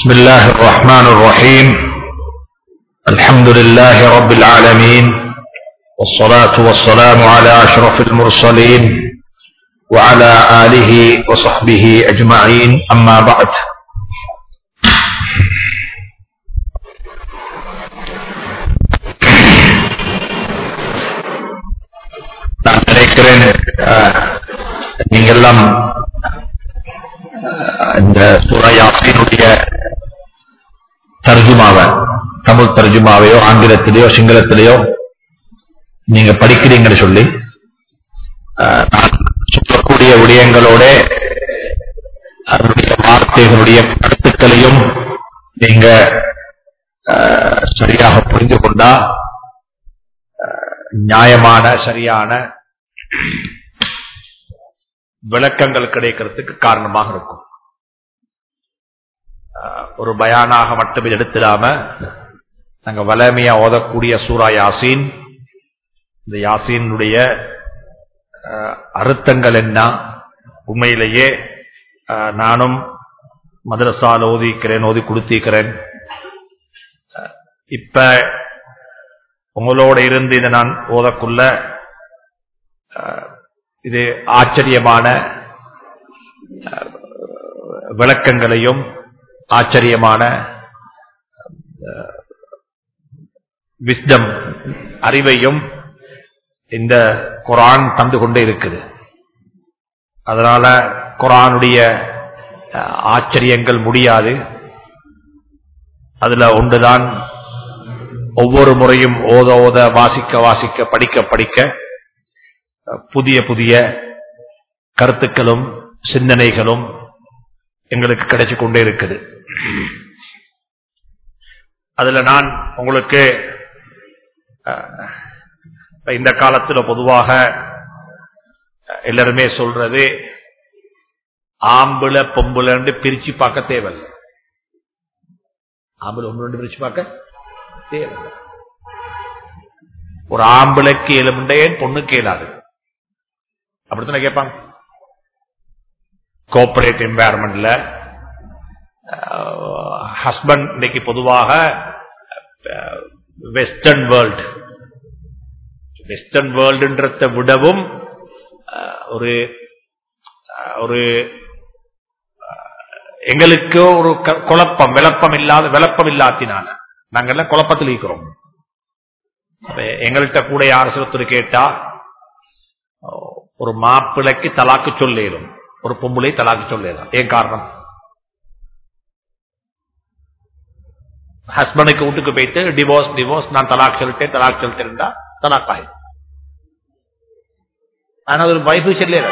بسم الله الرحمن الرحيم الحمد لله رب العالمين والصلاة والسلام على أشرف المرسلين وعلى آله وصحبه أجمعين أما بعد நான் நினைக்கிறேன் அஹ், நீங்கெல்லாம் அஹ், இந்த சூரா யாசீனுடைய தர்ஜுமாவை தமிழ் தர்ஜுமாவையோ ஆங்கிலத்திலேயோ சிங்களத்திலேயோ நீங்க படிக்கிறீங்கன்னு சொல்லி அஹ், நான் சொல்லக்கூடிய விடயங்களோட அதனுடைய வார்த்தைகளுடைய கருத்துக்களையும் நீங்க அஹ், சரியாக புரிந்து கொண்டா அஹ், நியாயமான சரியான விளக்கங்கள் கிடைக்கிறதுக்கு காரணமாக இருக்கும் அஹ், ஒரு பயானாக மட்டும் இது எடுத்துடாம நாங்க வளமையா ஓதக்கூடிய சூரா யாசீன் இந்த யாசீனுடைய அஹ், அர்த்தங்கள் என்ன உண்மையிலேயே அஹ், நானும் மதரசால் ஓதிக்கிறேன் ஓதி கொடுத்திருக்கிறேன் அஹ், இப்ப உங்களோட இருந்து இதை நான் ஓதக்குள்ள அஹ், இது ஆச்சரியமான அஹ், விளக்கங்களையும் ஆச்சரியமான விஸ்டம் அறிவையும் இந்த குரான் தந்து கொண்டே இருக்குது அதனால குரானுடைய அஹ், ஆச்சரியங்கள் முடியாது அதுல ஒன்றுதான் ஒவ்வொரு முறையும் ஓத ஓத வாசிக்க வாசிக்க படிக்க படிக்க அஹ், புதிய புதிய கருத்துக்களும் சிந்தனைகளும் எங்களுக்கு கிடைச்சு கொண்டே இருக்குது அதுல நான் உங்களுக்கு அஹ், இப்ப இந்த காலத்துல பொதுவாக அஹ், எல்லாருமே சொல்றது ஆம்பளை பொம்பளைன்னு பிரிச்சு பார்க்க தேவையில்லை ஆம்பளை ஒன்று பிரிச்சு பார்க்க தேவையில்லை ஒரு ஆம்பளைக்கு எலும்புண்டையன் பொண்ணுக்கு இயலாது அப்படித்தானே கேட்பாங்க கோஆபரேட் என்வாயர்மெண்ட்ல ஹஸ்பண்ட் இன்னைக்கு பொதுவாக வெஸ்டர்ன் வேர்ல்டு வெஸ்டர்ன் வேர்ல்டுன்றத விடவும் அஹ், ஒரு அஹ், ஒரு அஹ், எங்களுக்கு ஒரு க- குழப்பம் விளப்பம் இல்லாத விளப்பம் இல்லாத்தினால நாங்கெல்லாம் குழப்பத்தில் இருக்கிறோம் அப்ப எங்கள்கிட்ட கூட யார் சிலத்தர் கேட்டா அஹ், ஒரு மாப்பிளைக்கு தலாக்கு சொல்லிடும் ஒரு பொம்பளை தலாக்கு சொல்லிடலாம் ஏன் காரணம் ஹஸ்பண்டுக்கு வீட்டுக்கு போயிட்டு டிவோர்ஸ் டிவோர்ஸ் நான் தலாக் சொல்லிட்டேன் தலாக் சொல்லிட்டேன்டா தலாக் ஆயிடும் ஆனா ஒரு வைஃபு சொல்லிடாது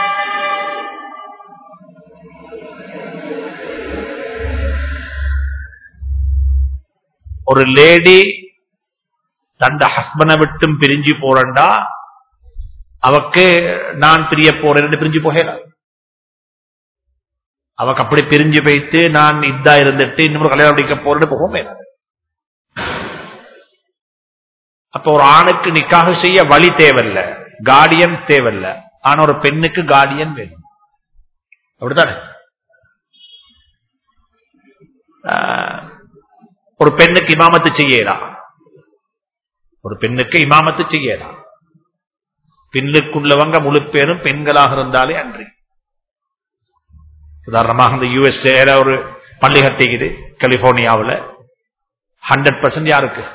ஒரு லேடி தண்ட ஹஸ்பண்டை விட்டும் பிரிஞ்சு போறண்டா அவக்கு நான் பிரிய போறேன்னு பிரிஞ்சு போகலாம் அவக்கு அப்படி பிரிஞ்சு போயிட்டு நான் இதா இருந்துட்டு இன்னொரு கல்யாணம் முடிக்க போறேன்னு போகவே அப்ப ஒரு ஆணுக்கு நிக்காக செய்ய வழி தேவையில்ல கார்டியன் தேவையில்ல ஆனா ஒரு பெண்ணுக்கு கார்டியன் வேணும் அப்படித்தானே ஆஹ், ஒரு பெண்ணுக்கு இமாமத்து செய்யலாம் ஒரு பெண்ணுக்கு இமாமத்து செய்யலாம் பெண்ணுக்குள்ளவங்க முழு பேரும் பெண்களாக இருந்தாலே அன்றி உதாரணமாக இந்த யூஎஸ்ஏல ஒரு பள்ளி கட்டிக்குது கலிபோர்னியாவில் ஹண்ட்ரட் பர்சன்ட் யாருக்கு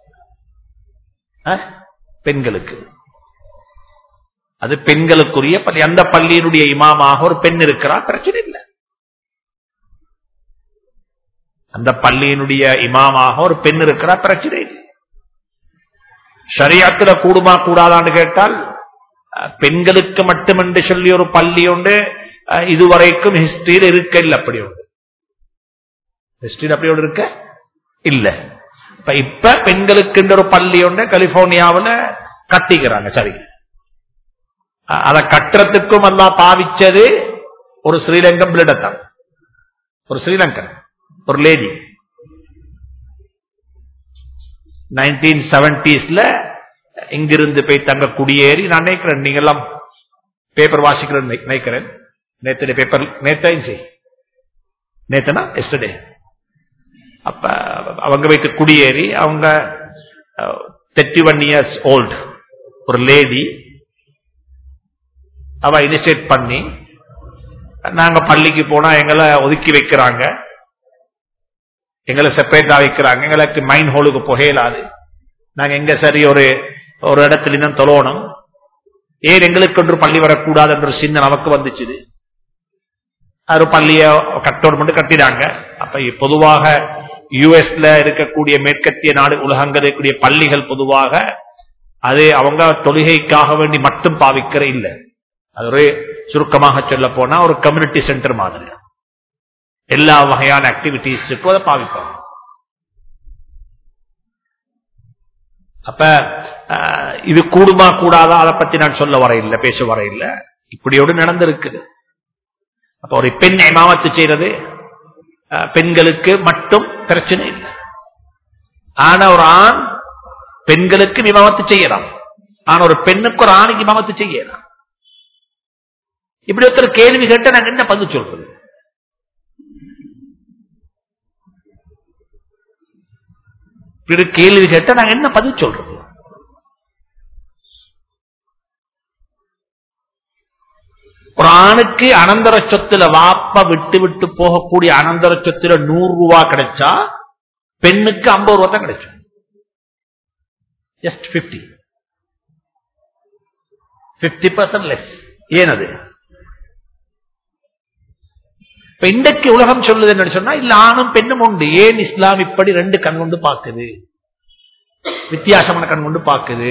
அஹ்? பெண்களுக்கு அது பெண்களுக்குரிய பள்ளி அந்த பள்ளியினுடைய இமாமாக ஒரு பெண் இருக்கிறா பிரச்சனை இல்லை அந்த பள்ளியினுடைய இமாமாக ஒரு பெண் இருக்கிறா பிரச்சனை இல்லை ஷரியாத்துல கூடுமா கூடாதான்னு கேட்டால் அஹ், பெண்களுக்கு மட்டுமென்று சொல்லி ஒரு பள்ளி உண்டு அஹ், இதுவரைக்கும் ஹிஸ்டரியில் இருக்க இல்லை அப்படி உண்டு ஹிஸ்டரியில் அப்படி ஒன்று இருக்க இல்ல இப்ப இப்ப பெண்களுக்கு ஒரு பள்ளி ஒன்று கலிபோர்னியாவில் கட்டிக்கிறாங்க சரி அஹ், அதை கட்டுறதுக்கும் எல்லாம் பாவிச்சது ஒரு ஸ்ரீலங்கன் பிளிடத்தான் ஒரு ஸ்ரீலங்கன் ஒரு லேடி நைன்டீன் செவன்டிஸ்ல இங்கிருந்து போய் தங்க குடியேறி நான் நினைக்கிறேன் நீங்க எல்லாம் பேப்பர் வாசிக்கிறேன் நினைக்கிறேன் நேற்று பேப்பர் நேத்தையும் செய் நேத்தனா எஸ்டர்டே அப்ப அவங்க வைத்து குடியேறி அவங்க தேர்ட்டி ஒன் இயர்ஸ் ஓல்டு ஒரு லேடி அவ இனிஷியேட் பண்ணி நாங்க பள்ளிக்கு போனா எங்களை ஒதுக்கி வைக்கிறாங்க எங்களை செப்பரேட்டா வைக்கிறாங்க எங்களுக்கு மைண்ட் ஹோலுக்கு புகையலாது நாங்க எங்க சரி ஒரு ஒரு இடத்துல இன்னும் தொழணும் ஏன் எங்களுக்கு ஒன்று பள்ளி வரக்கூடாது என்ற சின்ன நமக்கு வந்துச்சு ஒரு பள்ளிய கட்டோடு மட்டும் கட்டினாங்க அப்ப பொதுவாக யுஎஸ்ல இருக்கக்கூடிய மேற்கத்திய நாடு உலகங்கள் இருக்கக்கூடிய பள்ளிகள் பொதுவாக அது அவங்க தொழுகைக்காக வேண்டி மட்டும் பாவிக்கிற இல்லை அது ஒரு சுருக்கமாக சொல்ல போனா ஒரு கம்யூனிட்டி சென்டர் மாதிரி எல்லா வகையான ஆக்டிவிட்டிஸுக்கும் அதை பாவிப்பாங்க அப்ப இது கூடுமா கூடாதா அதை பத்தி நான் சொல்ல வர இல்லை பேச வர இல்லை இப்படியோடு நடந்திருக்குது அப்ப ஒரு பெண் இமாமத்து செய்யறது பெண்களுக்கு மட்டும் பிரச்சனை இல்லை ஆனா ஒரு ஆண் பெண்களுக்கு இமாமத்து செய்யலாம் ஆனா ஒரு பெண்ணுக்கு ஒரு ஆணுக்கு இமாமத்து செய்யலாம் இப்படி ஒருத்தர் கேள்வி கேட்ட நாங்க என்ன பதில் சொல்றது இப்படி கேள்வி கேட்ட நாங்க என்ன பதில் சொல்றது ஒரு ஆணுக்கு அனந்தர சொத்துல வாப்ப விட்டு விட்டு போகக்கூடிய அனந்தர சொத்துல நூறு ரூபா கிடைச்சா பெண்ணுக்கு ஐம்பது ரூபா தான் கிடைக்கும் just fifty fifty percent less ஏனது இப்ப இன்றைக்கு உலகம் சொல்லுது என்ன சொன்னா இல்ல ஆணும் பெண்ணும் உண்டு ஏன் இஸ்லாம் இப்படி ரெண்டு கண் கொண்டு பார்க்குது வித்தியாசமான கண் கொண்டு பார்க்குது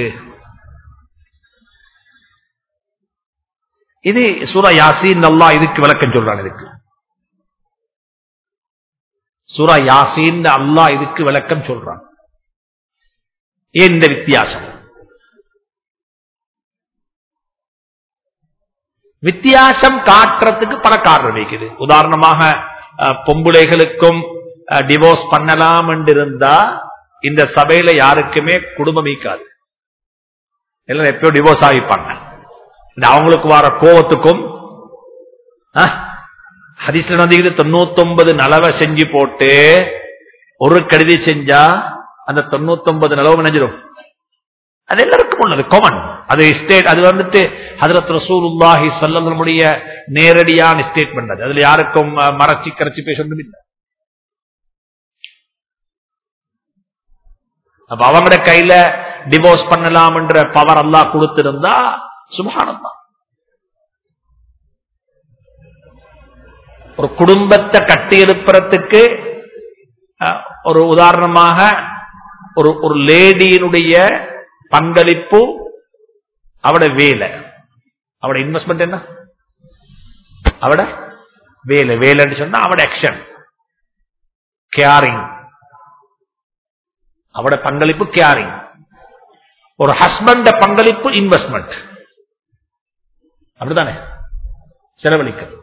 இது சூரா யாசீன் அல்லா இதுக்கு விளக்கம் சொல்றான் இதுக்கு சூரா யாசீன் அல்லா இதுக்கு விளக்கம் சொல்றான் ஏன் இந்த வித்தியாசம் வித்தியாசம் காட்டுறதுக்கு பல காரணம் இருக்குது உதாரணமாக பொம்புளைகளுக்கும் டிவோர்ஸ் பண்ணலாம் இருந்தா இந்த சபையில யாருக்குமே குடும்பம் ஈக்காது எல்லாம் எப்பயோ டிவோர்ஸ் ஆகிப்பாங்க இந்த அவங்களுக்கு வர கோவத்துக்கும் ஹரிசில வந்து தொண்ணூத்தி ஒன்பது நலவை செஞ்சு போட்டு ஒரு கடிதி செஞ்சா அந்த தொண்ணூத்தி ஒன்பது நிலவு நினைஞ்சிடும் அது எல்லாருக்கும் உள்ளது காமன் அது ஸ்டேட் அது வந்துட்டு ஹதரத் ரசூலுல்லாஹி சொல்லமுடைய நேரடியான ஸ்டேட்மெண்ட் அது அதுல யாருக்கும் மறைச்சி கரைச்சி பேச ஒன்றும் இல்லை அப்ப அவங்களோட கையில டிவோர்ஸ் பண்ணலாம் என்ற பவர் அல்லாஹ் கொடுத்திருந்தா சுபானம் ஒரு குடும்பத்தை கட்டி எழுப்புறதுக்கு ஒரு உதாரணமாக ஒரு ஒரு லேடியினுடைய பங்களிப்பு அவட வேலை அவட இன்வெஸ்ட்மெண்ட் என்ன அவட வேலை வேலைன்னு சொன்னா அவட ஆக்ஷன் கேரிங் அவட பங்களிப்பு கேரிங் ஒரு ஹஸ்பண்ட பங்களிப்பு இன்வெஸ்ட்மெண்ட் அப்படித்தானே செலவழிக்கிறது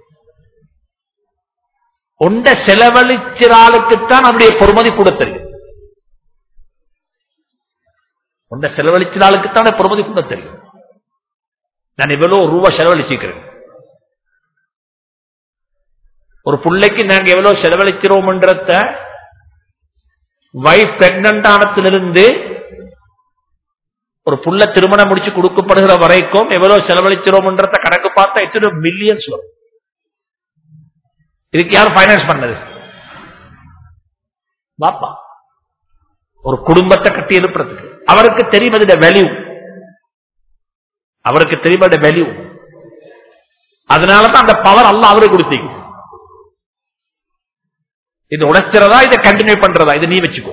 ஒண்ட செலவழிச்சிறாளுக்குத்தான் அவருடைய பொறுமதி கூட தெரியும் ஒண்ட செலவழிச்சிறாளுக்குத்தான் பொறுமதி கூட தெரியும் நான் எவ்வளவு ரூபா செலவழிச்சிருக்கிறேன் ஒரு பிள்ளைக்கு நாங்க எவ்வளவு செலவழிக்கிறோம்ன்றத வைஃப் பிரெக்னன்ட் ஆனத்திலிருந்து ஒரு புள்ள திருமணம் முடிச்சு கொடுக்கப்படுகிற வரைக்கும் எவ்வளவு செலவழிச்சிரோம்ன்றத கணக்கு பார்த்தா எத்தனை மில்லியன்ஸ் வரும் இதுக்கு யார் பைனான்ஸ் பண்ணது பாப்பா ஒரு குடும்பத்தை கட்டி எழுப்புறதுக்கு அவருக்கு தெரியும் அதோட வேல்யூ அவருக்கு தெரியும் அதோட வேல்யூ அதனாலதான் அந்த பவர் அல்ல அவருக்கு கொடுத்தீங்க இது உடைச்சிறதா இதை கண்டினியூ பண்றதா இதை நீ வச்சுக்கோ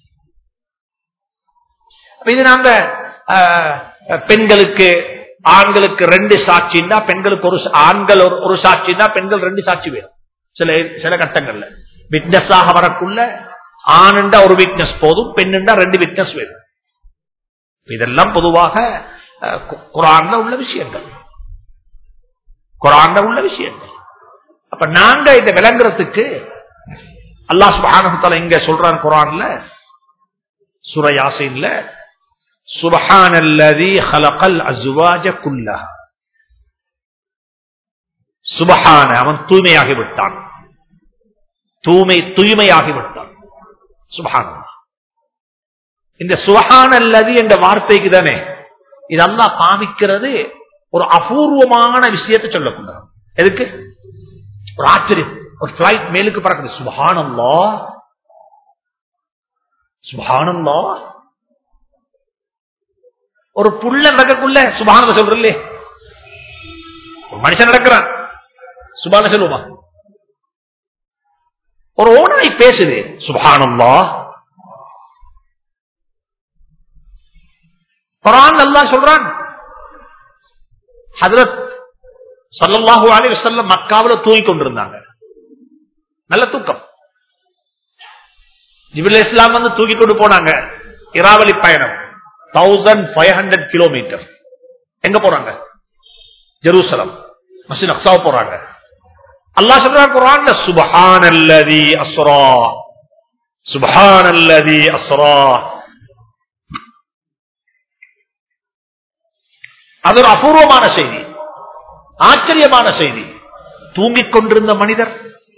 இது நாங்க பெண்களுக்கு ஆண்களுக்கு ரெண்டு சாட்சின்னா பெண்களுக்கு ஒரு ஆண்கள் ஒரு சாட்சின்னா பெண்கள் ரெண்டு சாட்சி வேணும் சில சில கட்டங்கள்ல விட்னஸாக வரக்குள்ள ஆணுண்டா ஒரு விட்னஸ் போதும் பெண்ணுண்டா ரெண்டு விட்னஸ் வேணும் இதெல்லாம் பொதுவாக குரான்ல உள்ள விஷயங்கள் குரான்ல உள்ள விஷயங்கள் அப்ப நாங்க இதை விளங்குறதுக்கு அல்லாஹ் சுபானத்தால இங்க சொல்றான் குரான்ல சுரையாசின்ல சுபஹான் அல்லதி ஹலகல் அசுவாஜ குல்லா சுபஹான அவன் தூய்மையாகி விட்டான் தூய்மை தூய்மையாகி விட்டான் சுபஹானல்லாஹ் இந்த சுபஹான் அல்லது என்ற வார்த்தைக்கு தானே இது அல்லாஹ் காமிக்கிறது ஒரு அபூர்வமான விஷயத்தை சொல்லக்கூடாது எதுக்கு ஒரு ஆச்சரியம் ஒரு பிளைட் மேலுக்கு பறக்குது சுபஹானல்லா சுபஹானல்லா ஒரு புள்ள நடக்கக்குள்ள சுபஹானல்ல சொல்றே ஒரு மனுஷன் நடக்கிறான் சுபான சொல்லுமா ஒரு ஓனாய் பேசுது சுபஹானல்லா குரான் அல்லாஹ் சொல்றான் ஹதரத் சல்லல்லாஹு அலைஹி வஸல்லம் மக்காவுல தூங்கி கொண்டிருந்தாங்க நல்ல தூக்கம் ஜிபில் இஸ்லாம் வந்து தூக்கி கொண்டு போனாங்க இராவலி பயணம் தௌசண்ட் ஃபைவ் ஹண்ட்ரட் கிலோமீட்டர் எங்க போறாங்க ஜெருசலம் மஸ்ஜித் அக்ஸாவ போறாங்க அல்லாஹ் சொல்றான் குர்ஆன்ல சுப்ஹானல்லதி அஸ்ரா சுப்ஹானல்லதி அஸ்ரா அது ஒரு அபூர்வமான செய்தி ஆச்சரியமான செய்தி தூங்கிக் கொண்டிருந்த மனிதர்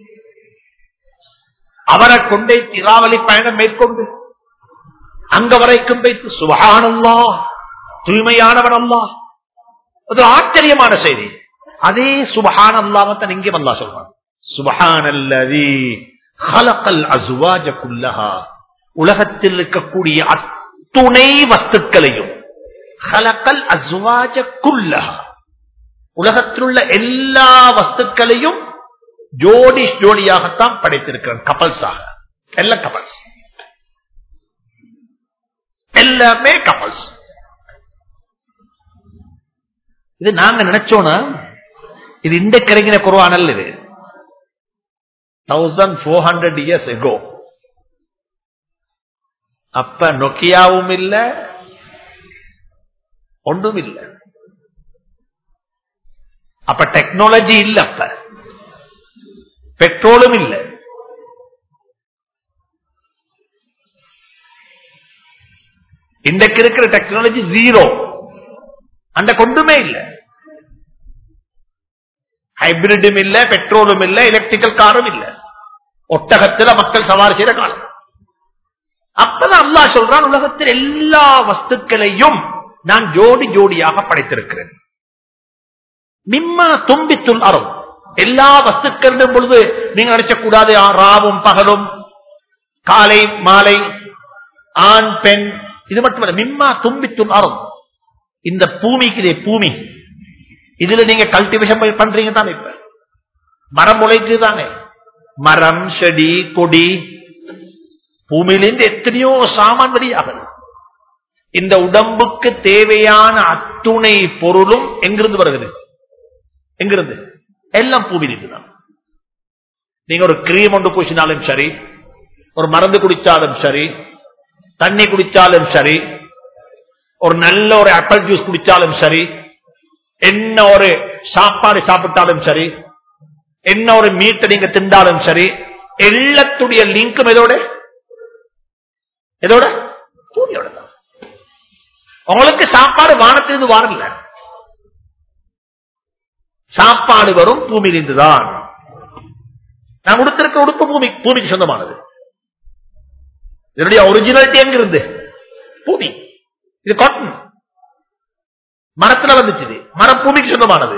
அவரை கொண்டே திராவலி பயணம் மேற்கொண்டு அங்க வரைக்கும் வைத்து சுபஹானல்லா தூய்மையானவன் அல்லா அது ஆச்சரியமான செய்தி அதே சுபஹான் அல்லாமத்தான் இங்கே அல்லா சொல்றான் சுபஹானல்லதி ஹலக்கல் அசுவாஜ குல்லஹா உலகத்தில் இருக்கக்கூடிய அத்துணை வஸ்துக்களையும் ஹலக்கல் அசுவாஜ குல்லஹா உலகத்தில் உள்ள எல்லா வஸ்துக்களையும் ஜோடி ஜோடியாகத்தான் படைத்திருக்கிறான் கப்பல்ஸாக எல்லாம் கப்பல்ஸ் எல்லாமே கப்பல்ஸ் இது நாங்க நினைச்சோன்னா இது இந்த கிடைக்கிற குருவானல் இது thousand four hundred years ago அப்ப நொக்கியாவும் இல்ல ஒன்றும் இல்ல அப்ப டெக்னாலஜி இல்ல அப்ப பெட்ரோலும் இல்ல இன்றைக்கு இருக்கிற டெக்னாலஜி ஜீரோ அந்த கொண்டுமே இல்ல ஹைபிரிடும் இல்ல பெட்ரோலும் இல்ல எலக்ட்ரிக்கல் காரும் இல்ல ஒட்டகத்துல மக்கள் சவாரி செய்த காலம் அப்பதான் அல்லா சொல்றான் உலகத்தில் எல்லா வஸ்துக்களையும் நான் ஜோடி ஜோடியாக படைத்திருக்கிறேன் மிம்மா தும்பித்துள் அறம் எல்லா வஸ்துக்களும் பொழுது நீங்க நினைச்சக்கூடாது ராவும் பகலும் காலை மாலை ஆண் பெண் இது மட்டுமல்ல மிம்மா தும்பித்துள் அறம் இந்த பூமிக்கு பூமி இதுல நீங்க கல்டிவேஷன் பண்றீங்க தானே இப்ப மரம் முளைக்கு தானே மரம் செடி கொடி பூமியிலிருந்து எத்தனையோ சாமான் வெளியாகுது இந்த உடம்புக்கு தேவையான அத்துணை பொருளும் எங்கிருந்து வருகிறது எங்கிருந்து எல்லாம் பூமியிலிருந்து தான் நீங்க ஒரு கிரீம் ஒன்று பூசினாலும் சரி ஒரு மருந்து குடிச்சாலும் சரி தண்ணி குடிச்சாலும் சரி ஒரு நல்ல ஒரு ஆப்பிள் ஜூஸ் குடிச்சாலும் சரி என்ன ஒரு சாப்பாடு சாப்பிட்டாலும் சரி என்ன ஒரு மீட்டை நீங்க திண்டாலும் சரி எல்லாத்துடைய லிங்கும் எதோட எதோட பூமியோட தான் உங்களுக்கு சாப்பாடு வானத்திலிருந்து வரல சாப்பாடு வரும் பூமியிலிருந்து தான் நான் கொடுத்திருக்க உடுப்பு பூமி பூமிக்கு சொந்தமானது இதனுடைய ஒரிஜினாலிட்டி எங்க இருந்து பூமி இது காட்டன் மரத்துல வந்துச்சு மரம் பூமிக்கு சொந்தமானது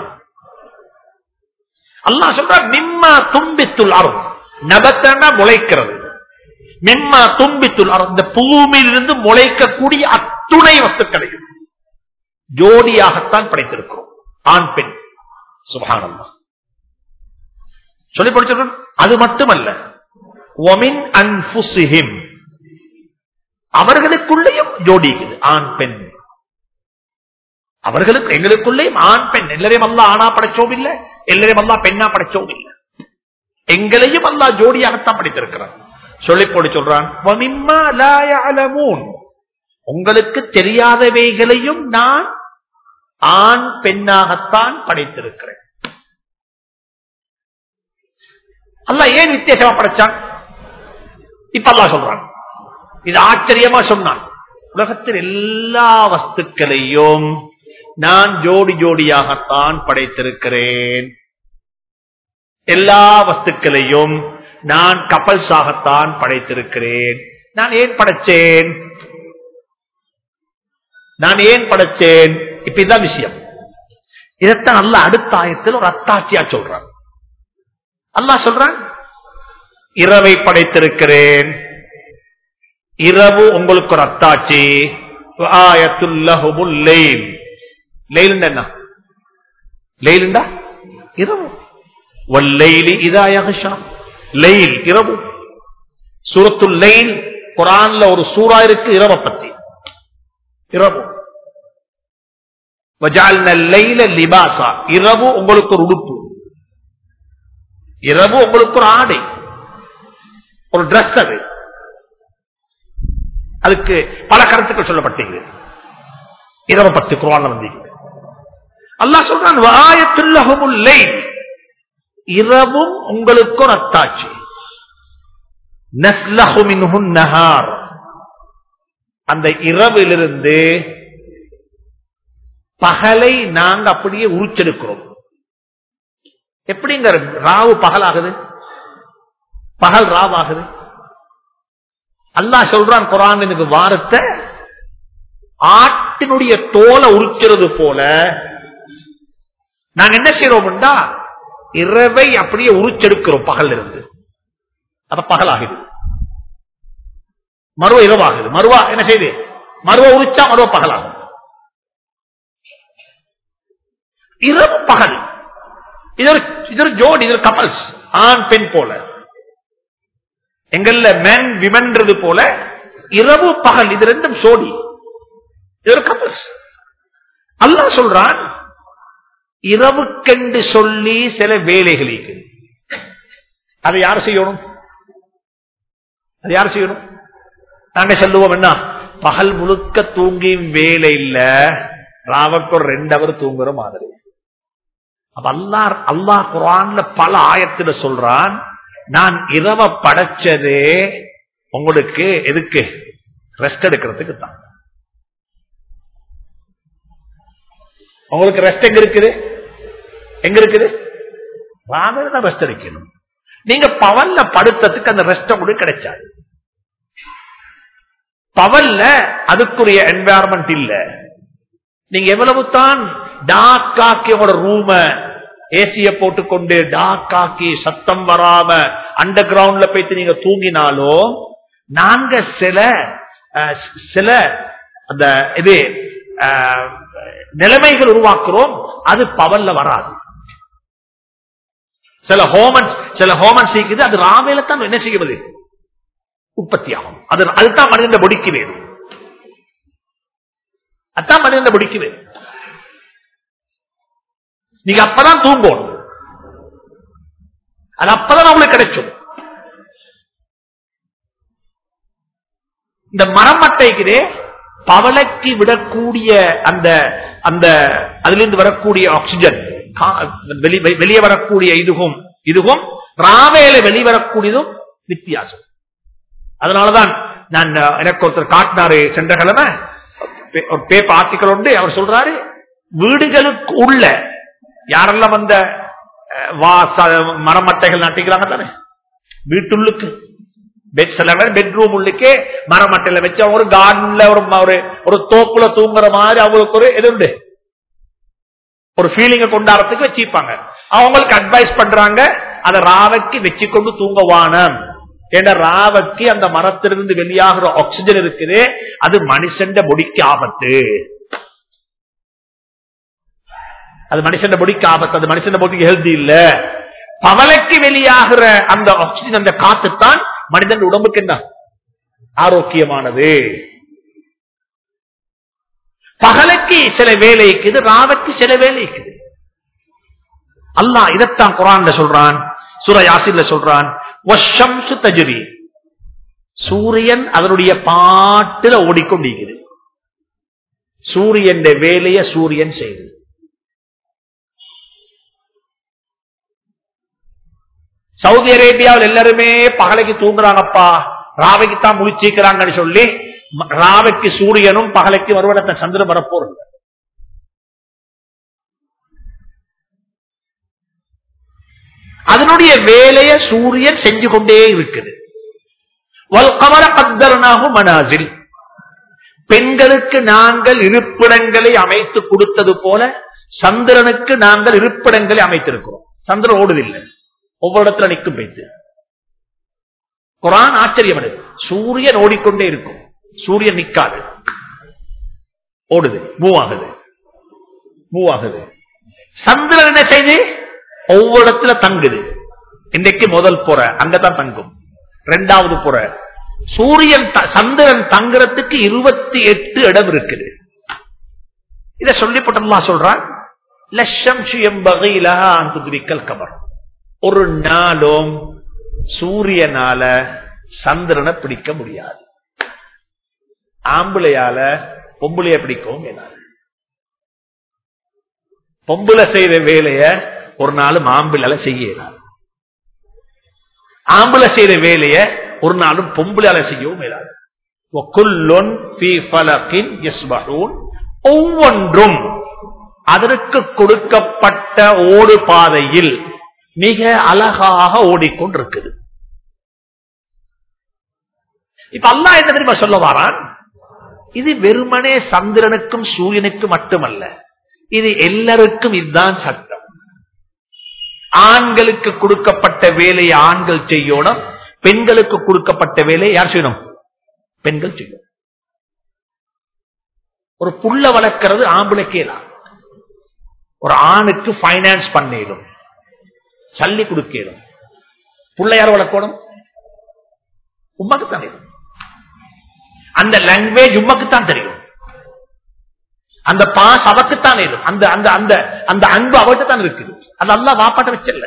அல்லா சொல்ற மிம்மா தும்பித்துள் அரும் நபத்தனா முளைக்கிறது மிம்மா தும்பித்துள் அரும் இந்த பூமியிலிருந்து முளைக்கக்கூடிய அத்துணை வஸ்துக்களையும் ஜோடியாகத்தான் படைத்திருக்கிறோம் ஆண் பெண் சுபானம்மா சொல்லி படிச்சிருக்கோம் அது மட்டுமல்ல ஒமின் அன்புசிஹிம் அவர்களுக்குள்ளேயும் ஜோடிக்குது ஆண் பெண் அவர்களுக்கு எங்களுக்குள்ளேயும் ஆண் பெண் எல்லாரையும் அல்லா ஆணா படைச்சோம் இல்ல எல்லாரையும் அல்லா பெண்ணா படைச்சோம் இல்ல எங்களையும் அல்லா ஜோடியாகத்தான் படைத்திருக்கிறான் சொல்லி போடி சொல்றான் உங்களுக்கு தெரியாதவைகளையும் நான் ஆண் பெண்ணாகத்தான் படைத்திருக்கிறேன் அல்லா ஏன் வித்தியாசமா படைச்சான் இப்ப அல்லா சொல்றான் இது ஆச்சரியமா சொன்னான் உலகத்தில் எல்லா வஸ்துக்களையும் நான் ஜோடி ஜோடியாகத்தான் படைத்திருக்கிறேன் எல்லா வஸ்துக்களையும் நான் கப்பல்ஸாகத்தான் படைத்திருக்கிறேன் நான் ஏன் படைச்சேன் நான் ஏன் படைச்சேன் இப்ப இதான் விஷயம் இதைத்தான் அல்ல அடுத்த ஆயத்தில் ஒரு அத்தாட்சியா சொல்றான் அல்லாஹ் சொல்றான் இரவை படைத்திருக்கிறேன் இரவு உங்களுக்கு ஒரு அத்தாட்சி ஆயத்துல்லஹுமுல் லைல் லைல் என்ன லைலுண்டா இரவு வல்லைலி இதா யக்ஷா லைல் இரவு சூரத்துல் லைல் குரான்ல ஒரு சூறா இருக்கு இரவை பத்தி இரவு வஜால்ன லைல லிபாசா இரவு உங்களுக்கு ஒரு உடுப்பு இரவு உங்களுக்கு ஒரு ஆடை ஒரு டிரஸ் அது அதுக்கு பல கருத்துக்கள் சொல்லப்பட்டீங்க இரவு பத்து குரான் வந்தீங்க அல்லாஹ் சொல்றான் வாயத்துல்லஹுமுல் லைல் இரவும் உங்களுக்கு ஒரு அத்தாட்சி நஸ்லஹு மின்ஹுன் நஹார் அந்த இரவிலிருந்து பகலை நாங்க அப்படியே உரிச்செடுக்கிறோம் எப்படிங்க ராவு பகலாகுது பகல் ராவாகுது அல்லாஹ் சொல்றான் குரான் எனக்கு வாரத்தை ஆட்டினுடைய தோலை உரிக்கிறது போல நாங்க என்ன செய்யறோம்டா இரவை அப்படியே உரிச்செடுக்கிறோம் பகல் இருந்து அத பகலாகுது மருவ இரவாகுது மருவா என்ன செய்யுது மருவ உரிச்சா மருவ பகலாகும் இரவு பகல் இது ஒரு இது ஒரு ஜோடி இது ஒரு கப்பல்ஸ் ஆண் பெண் போல எங்கள்ல மென் விமன்றது போல இரவு பகல் இது ரெண்டும் சோடி இது ஒரு கப்பல்ஸ் அல்லாஹ் சொல்றான் இரவுக்கென்று சொல்லி சில வேலைகளுக்கு அதை யார் செய்யணும் அது யார் செய்யணும் நாங்க சொல்லுவோம் என்ன பகல் முழுக்க தூங்கியும் வேலை இல்ல ராவக்கு ஒரு ரெண்டு அவர் தூங்குற மாதிரி அப்ப அல்லா அல்லாஹ் குரான்ல பல ஆயத்துல சொல்றான் நான் இரவ படைச்சதே உங்களுக்கு எதுக்கு ரெஸ்ட் எடுக்கிறதுக்கு தான் உங்களுக்கு ரெஸ்ட் எங்க இருக்குது எங்க இருக்குது ராவில தான் ரெஸ்ட் எடுக்கணும் நீங்க பவன்ல படுத்ததுக்கு அந்த ரெஸ்ட் உங்களுக்கு கிடைச்சாது பவன்ல அதுக்குரிய என்வாயர்மெண்ட் இல்ல நீங்க எவ்வளவு தான் டார்க் ஆக்கி உங்களோட ரூம ஏசிய போட்டுக்கொண்டு டார்க் ஆக்கி சத்தம் வராம அண்டர் கிரவுண்ட்ல போயிட்டு நீங்க தூங்கினாலும் நாங்க சில அஹ், சில அந்த இது அஹ், நிலைமைகள் உருவாக்குறோம் அது பவன்ல வராது சில ஹோமன்ஸ் சில ஹோமன்ஸ் இருக்குது அது ராமையில தான் என்ன செய்கிறது உற்பத்தி ஆகும் அது அதுதான் மனிதன் பொடிக்கு வேணும் அதான் மனிதன் பொடிக்கு வேணும் நீங்க அப்பதான் தூங்கணும் அது அப்பதான் உங்களுக்கு கிடைக்கும் இந்த மரமட்டைக்குதே பவளைக்கு விடக்கூடிய அந்த அந்த அதிலிருந்து வரக்கூடிய ஆக்சிஜன் கா- வெளி- வெளி- வெளியே வரக்கூடிய இதுவும் இதுவும் ராவேல வெளிவரக்கூடியதும் வித்தியாசம் அதனாலதான் நான் அஹ், எனக்கு ஒருத்தர் காட்டினாரு சென்ற கிழமை பே- ஒரு பேப்பர் ஆர்டிக்கல் உண்டு அவர் சொல்றாரு வீடுகளுக்கு உள்ள யாரெல்லாம் வந்த அஹ், வாச மரமட்டைகள் நட்டிக்கிறாங்க தானே வீட்டுள்ளுக்கு பெட் சில பேர் பெட்ரூம் உள்ளுக்கே மரமட்டையில வச்சு அவங்க ஒரு கார்டன்ல ஒரு ஒரு ஒரு தோப்புல தூங்குற மாதிரி அவங்களுக்கு ஒரு இது உண்டு ஒரு ஃபீலிங்க கொண்டாடுறதுக்கு வச்சிருப்பாங்க அவங்களுக்கு அட்வைஸ் பண்றாங்க அதை ராவைக்கு வச்சு கொண்டு தூங்கவானம் ஏன்னா ராவைக்கு அந்த மரத்திலிருந்து வெளியாகிற ஆக்சிஜன் இருக்குது அது மனுஷன் பொடிக்கு ஆபத்து அது மனுஷன் பொடிக்கு ஆபத்து அது மனுஷன் பொடிக்கு ஹெல்தி இல்ல பவலைக்கு வெளியாகிற அந்த ஆக்சிஜன் அந்த காத்துத்தான் மனிதன் உடம்புக்கு என்ன ஆரோக்கியமானது பகலுக்கு சில வேலை இருக்குது ராவுக்கு சில வேலை இருக்குது அல்லாஹ் இதைத்தான் குரான்ல சொல்றான் சூர யாசிர்ல சொல்றான் வஷம்சு தஜுரி சூரியன் அதனுடைய பாட்டுல ஓடிக்கொண்டிருக்குது சூரியன் வேலைய சூரியன் செய்யுது சவுதி அரேபியாவில் எல்லாருமே பகலைக்கு தூங்குறாங்கப்பா ராவைக்கு தான் முழிச்சிக்கிறாங்கன்னு சொல்லி ம- ராவைக்கு சூரியனும் பகலைக்கு வருவனத்தை சந்திரன் வரப்போறது அதனுடைய வேலையை சூரியன் செஞ்சு கொண்டே இருக்குது வல்கமர கத்தர்னாகு மனாசில் பெண்களுக்கு நாங்கள் இருப்பிடங்களை அமைத்து கொடுத்தது போல சந்திரனுக்கு நாங்கள் இருப்பிடங்களை அமைத்திருக்கிறோம் சந்திரன் ஓடுதில்லை ஒவ்வொரு இடத்துல நிற்கும் வைத்து குரான் ஆச்சரியம் சூரியன் ஓடிக்கொண்டே இருக்கும் சூரியன் நிக்காது ஓடுது மூவ் ஆகுது மூவ் ஆகுது சந்திரன் என்ன செய்து ஒவ்வொரு இடத்துல தங்குது இன்னைக்கு முதல் புற அங்கதான் தங்கும் இரண்டாவது புற சூரியன் த- சந்திரன் தங்குறதுக்கு இருபத்தி எட்டு இடம் இருக்குது இத சொல்லிப்பட்டா சொல்றான் லட்சம் சுயம்பகையிலா துதிக்கல் கமர் ஒரு நாளும் சூரியனால சந்திரனை பிடிக்க முடியாது ஆம்பளையால பொம்பளைய பிடிக்கவும் இயலாது பொம்பளை செய்யற வேலைய ஒரு நாளும் ஆம்பளால செய்ய இயலாது ஆம்பளை செய்யற வேலைய ஒரு நாளும் பொம்பளால செய்யவும் இயலாது وَكُلٌّ فِي فَلَقٍ يَسْبَحُونَ ஒவ்வொன்றும் அதற்கு கொடுக்கப்பட்ட ஓடு பாதையில் மிக அழகாக ஓடிக்கொண்டிருக்குது இப்ப அல்லாஹ் என்ன தெரியுமா சொல்ல வாரான் இது வெறுமனே சந்திரனுக்கும் சூரியனுக்கும் மட்டுமல்ல இது எல்லாருக்கும் இதுதான் சட்டம் ஆண்களுக்கு கொடுக்கப்பட்ட வேலையை ஆண்கள் செய்யணும் பெண்களுக்கு கொடுக்கப்பட்ட வேலையை யார் செய்யணும் பெண்கள் செய்யணும் ஒரு புள்ள வளர்க்கிறது ஆம்பளைக்கே தான் ஒரு ஆணுக்கு பைனான்ஸ் பண்ணிடும் சல்லி கொடுக்கணும் புள்ள யார் வளர்க்கணும் உமாக்கு தான் தெரியும் அந்த லாங்குவேஜ் உமக்கு தான் தெரியும் அந்த பாஸ் அவக்குத்தான் இருக்கும் அந்த அந்த அந்த அந்த அன்பு அவர்கிட்ட தான் இருக்குது அது அல்லா வாப்பாட்ட வச்சிடல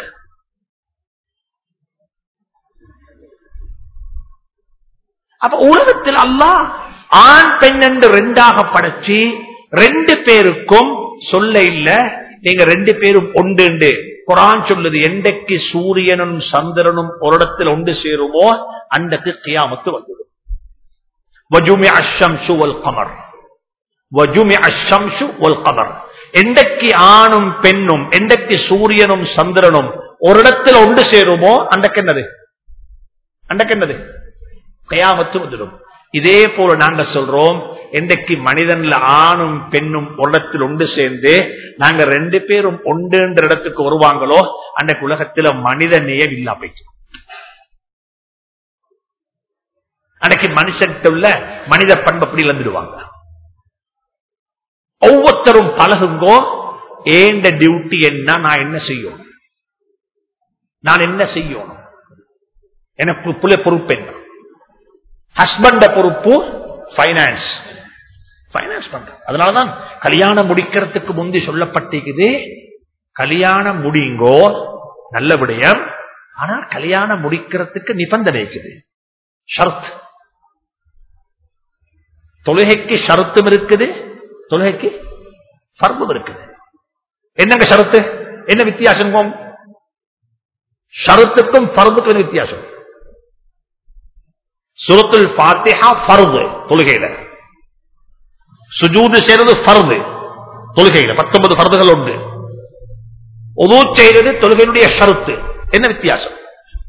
அப்ப உலகத்தில் அல்லாஹ் ஆண் பெண் என்று ரெண்டாக படைச்சு ரெண்டு பேருக்கும் சொல்ல இல்ல நீங்க ரெண்டு பேரும் ஒன்று குரான் சொல்லுது எண்டைக்கு சூரியனும் சந்திரனும் ஒரு இடத்தில் ஒன்று சேருமோ அன்றைக்கு கியாமத்து வந்துடும் வஜுமி அஷம்சு வல் கமர் வஜுமி அஷம்சு வல் கமர் எண்டைக்கு ஆணும் பெண்ணும் எண்டைக்கு சூரியனும் சந்திரனும் ஒரு இடத்தில் ஒன்று சேருமோ அன்றைக்கு என்னது அன்றைக்கு என்னது கயாமத்து வந்துடும் இதே போல நாங்க சொல்றோம் என்றைக்கு மனிதன்ல ஆணும் பெண்ணும் ஒரு இடத்தில் ஒன்று சேர்ந்து நாங்க ரெண்டு பேரும் ஒன்றுன்ற இடத்துக்கு வருவாங்களோ அன்றைக்கு உலகத்துல மனித நேயம் இல்லா போயிடுச்சு அன்னைக்கு மனுஷன்கிட்ட உள்ள மனித பண்பு அப்படி இழந்துடுவாங்க ஒவ்வொருத்தரும் பழகுங்கோ ஏண்ட டியூட்டி என்ன நான் என்ன செய்யணும் நான் என்ன செய்யணும் எனக்கு புள்ள பொறுப்பு என்ன ஹஸ்பண்ட பொறுப்பு பைனான்ஸ் பைனான்ஸ் பண்ற அதனாலதான் கல்யாணம் முடிக்கிறதுக்கு முந்தி சொல்லப்பட்டிருக்குது கல்யாணம் முடியுங்கோ நல்ல விடயம் ஆனா கல்யாணம் முடிக்கிறதுக்கு நிபந்தனை இருக்குது ஷர்த் தொழுகைக்கு ஷரத்தும் இருக்குது தொழுகைக்கு ஃபர்தும் இருக்குது என்னங்க ஷரத்து என்ன வித்தியாசம் ஷரத்துக்கும் ஃபர்துக்கும் என்ன வித்தியாசம் சுரத்துல் பாத்திஹா ஃபர்து தொழுகையில சுஜூது செய்யறது ஃபர்து தொழுகையில பத்தொன்பது ஃபர்துகள் உண்டு உது செய்யறது தொழுகையினுடைய ஷருத்து என்ன வித்தியாசம்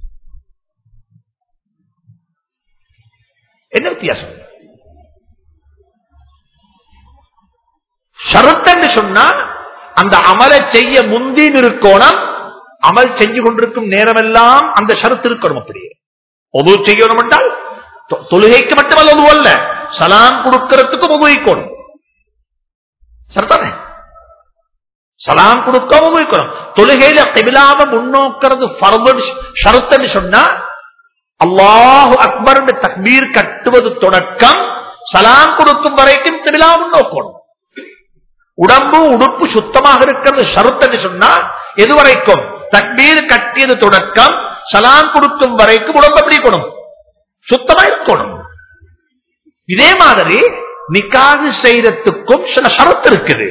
என்ன வித்தியாசம் ஷருத்தன்னு சொன்னா அந்த அமலை செய்ய முந்தின் இருக்கோணம் அமல் செஞ்சு கொண்டிருக்கும் நேரமெல்லாம் அந்த ஷருத்து இருக்கணும் அப்படியே ஒது செய்யணும் என்றால் தொ- தொழுகைக்கு மட்டுமல்ல ஒது அல்ல சலாம் கொடுக்கிறதுக்கும் உபயோகிக்கணும் சரிதானே சலாம் கொடுக்க உபயோகிக்கணும் தொழுகையில கிபிலாம முன்னோக்கிறது ஃபர்து ஷருத்துன்னு சொன்னா அல்லாஹு அக்பர் தக்பீர் கட்டுவது தொடக்கம் சலாம் கொடுக்கும் வரைக்கும் கிபிலா முன்னோக்கணும் உடம்பு உடுப்பு சுத்தமாக இருக்கிறது ஷருத்துன்னு சொன்னா எது வரைக்கும் தக்பீர் கட்டியது தொடக்கம் சலாம் கொடுக்கும் வரைக்கும் உடம்பு எப்படி இருக்கணும் சுத்தமா இருக்கணும் இதே மாதிரி நிக்காது செய்யறதுக்கும் சில ஷரத்து இருக்குது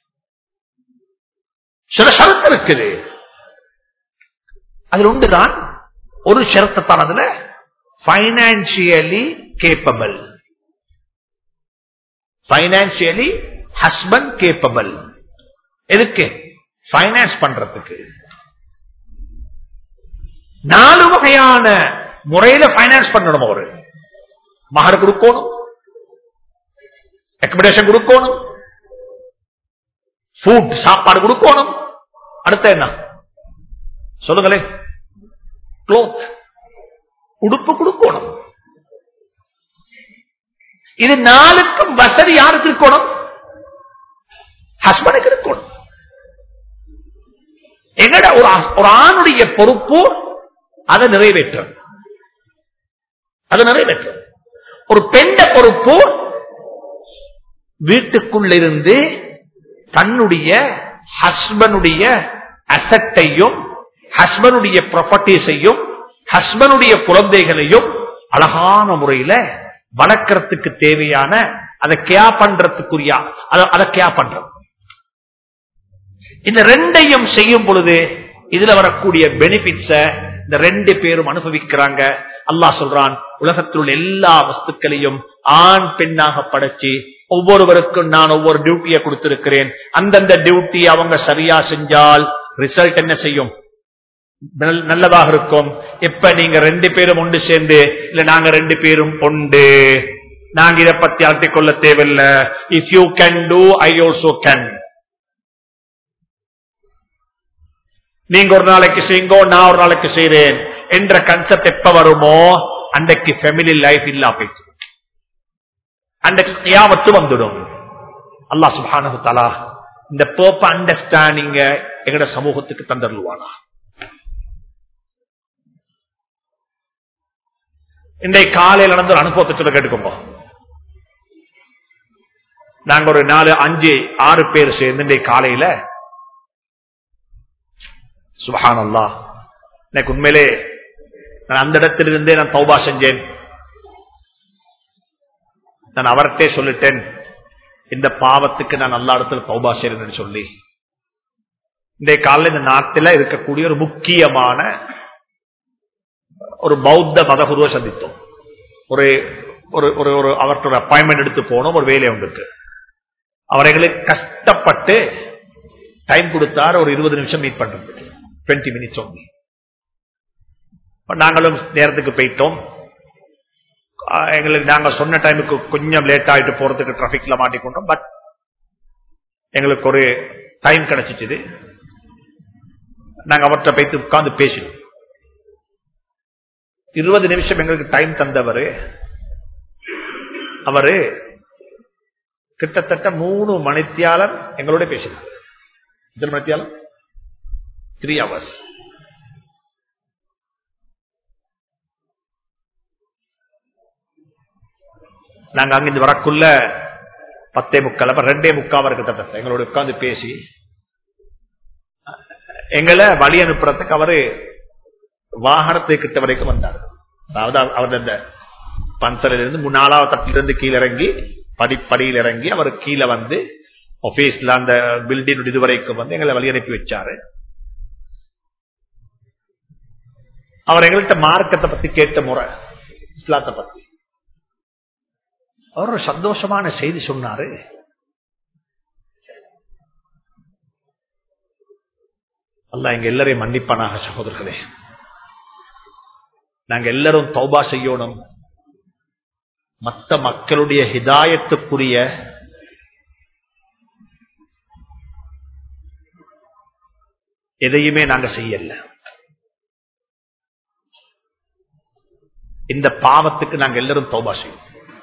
சில ஷரத்து இருக்குது அதில் உண்டுதான் ஒரு ஷரத்தான் அதுல financially capable financially husband capable எதுக்கு பைனான்ஸ் பண்றதுக்கு நாலு வகையான முறையில பைனான்ஸ் பண்ணணும் அவரு மகர் கொடுக்கணும் அக்கமடேஷன் கொடுக்கணும் ஃபுட் சாப்பாடு கொடுக்கணும் அடுத்த என்ன சொல்லுங்களேன் க்ளோத் உடுப்பு கொடுக்கணும் இது நாளுக்கும் வசதி யாருக்கு இருக்கணும் ஹஸ்பண்டுக்கு இருக்கணும் எங்கட ஒரு ஆ- ஒரு ஆணுடைய பொறுப்பு அதை நிறைவேற்றும் அதை நிறைவேற்றும் ஒரு பெண்ட பொறுப்பு வீட்டுக்குள்ளிருந்து தன்னுடைய ஹஸ்பனுடைய அசட்டையும் ஹஸ்பனுடைய ப்ராப்பர்ட்டிஸையும் ஹஸ்பனுடைய குழந்தைகளையும் அழகான முறையில வளர்க்கறதுக்கு தேவையான அதை கே பண்றதுக்குரிய அதை- அதை கே பண்றது இந்த ரெண்டையும் செய்யும் பொழுது இதுல வரக்கூடிய பெனிபிட்ஸ இந்த ரெண்டு பேரும் அனுபவிக்கிறாங்க அல்லாஹ் சொல்றான் உலகத்தில் உள்ள எல்லா வஸ்துக்களையும் ஆண் பெண்ணாக படைச்சு ஒவ்வொருவருக்கும் நான் ஒவ்வொரு டியூட்டியை கொடுத்திருக்கிறேன் அந்தந்த டியூட்டி அவங்க சரியா செஞ்சால் ரிசல்ட் என்ன செய்யும் நல்- நல்லதாக இருக்கும் எப்ப நீங்க ரெண்டு பேரும் ஒன்று சேர்ந்து இல்ல நாங்க ரெண்டு பேரும் ஒன்று நாங்க இதை பத்தி அலட்டிக் கொள்ள தேவையில்லை if you can do I also can நீங்க ஒரு நாளைக்கு செய்யுங்கோ நான் ஒரு நாளைக்கு செய்றேன் என்ற கன்செப்ட் எப்ப வருமோ அன்றைக்கு ஃபேமிலி லைஃப் இல்லா போயிட்டு அன்றைக்கு கியாமத்து வந்துடும் அல்லாஹ் சுப்ஹானஹு தஆலா இந்த பேப்ப அண்டர்ஸ்டாண்டிங்க எங்கட சமூகத்துக்கு தந்தருவானா இன்றைக்கு காலையில் நடந்த ஒரு அனுபவத்தை சொல்ல கேட்டுக்கோங்க நாங்க ஒரு நாலு அஞ்சு ஆறு பேர் சேர்ந்து இன்றைக்கு காலையில சுபஹானல்லா எனக்கு உண்மையிலே நான் அந்த இடத்திலிருந்தே நான் தௌபா செஞ்சேன் நான் அவர்கிட்டே சொல்லிட்டேன் இந்த பாவத்துக்கு நான் நல்ல இடத்துல தௌபா செய்யறேன்னு சொல்லி இந்த காலையில் இந்த நாட்டில் இருக்கக்கூடிய ஒரு முக்கியமான ஒரு பௌத்த மதகுருவை சந்தித்தோம் ஒரு ஒரு ஒரு ஒரு அவர்கிட்ட அப்பாயின்மெண்ட் எடுத்து போனோம் ஒரு வேலை உங்களுக்கு அவர் எங்களுக்கு கஷ்டப்பட்டு டைம் கொடுத்தார் ஒரு இருபது நிமிஷம் மீட் பண்றதுக்கு டுவெண்ட்டி மினிட்ஸ் ஒன்லி நாங்களும் நேரத்துக்கு போயிட்டோம் ஆஹ் எங்களுக்கு நாங்க சொன்ன டைமுக்கு கொஞ்சம் லேட் ஆயிட்டு போறதுக்கு டிராபிக்ல மாட்டிக்கொண்டோம் பட் எங்களுக்கு ஒரு டைம் கிடைச்சிச்சு நாங்க அவர்கிட்ட போயிட்டு உட்கார்ந்து பேசினோம் இருபது நிமிஷம் எங்களுக்கு டைம் தந்தவர் அவரு கிட்டத்தட்ட மூணு மணித்தியாலம் எங்களோட பேசினார் எத்தனை மணித்தியாலம் த்ரீ ஹவர்ஸ் நாங்க அங்கிருந்து வரக்குள்ள பத்தே முக்கால் அப்ப ரெண்டே முக்கால் கிட்டத்தட்ட எங்களோட உட்கார்ந்து பேசி எங்களை வழி அனுப்புறதுக்கு அவரு வாகனத்தை கிட்ட வரைக்கும் வந்தார் அதாவது அவர் அந்த பன்சலில் இருந்து நாலாவது தட்டிலிருந்து கீழே இறங்கி படிப்படியில் இறங்கி அவர் கீழே வந்து ஆபீஸ்ல அந்த பில்டிங் இது வரைக்கும் வந்து எங்களை வழி அனுப்பி வச்சாரு அவர் எங்கள்கிட்ட மார்க்கத்தை பத்தி கேட்ட முறை இஸ்லாத்தை பத்தி அவர் ஒரு சந்தோஷமான செய்தி சொன்னாரு அல்ல எங்க எல்லாரையும் மன்னிப்பானாக சகோதரர்களே நாங்க எல்லாரும் தௌபா செய்யணும் மற்ற மக்களுடைய ஹிதாயத்துக்குரிய எதையுமே நாங்க செய்யல இந்த பாவத்துக்கு நாங்க எல்லாரும் தௌபா செய்யும்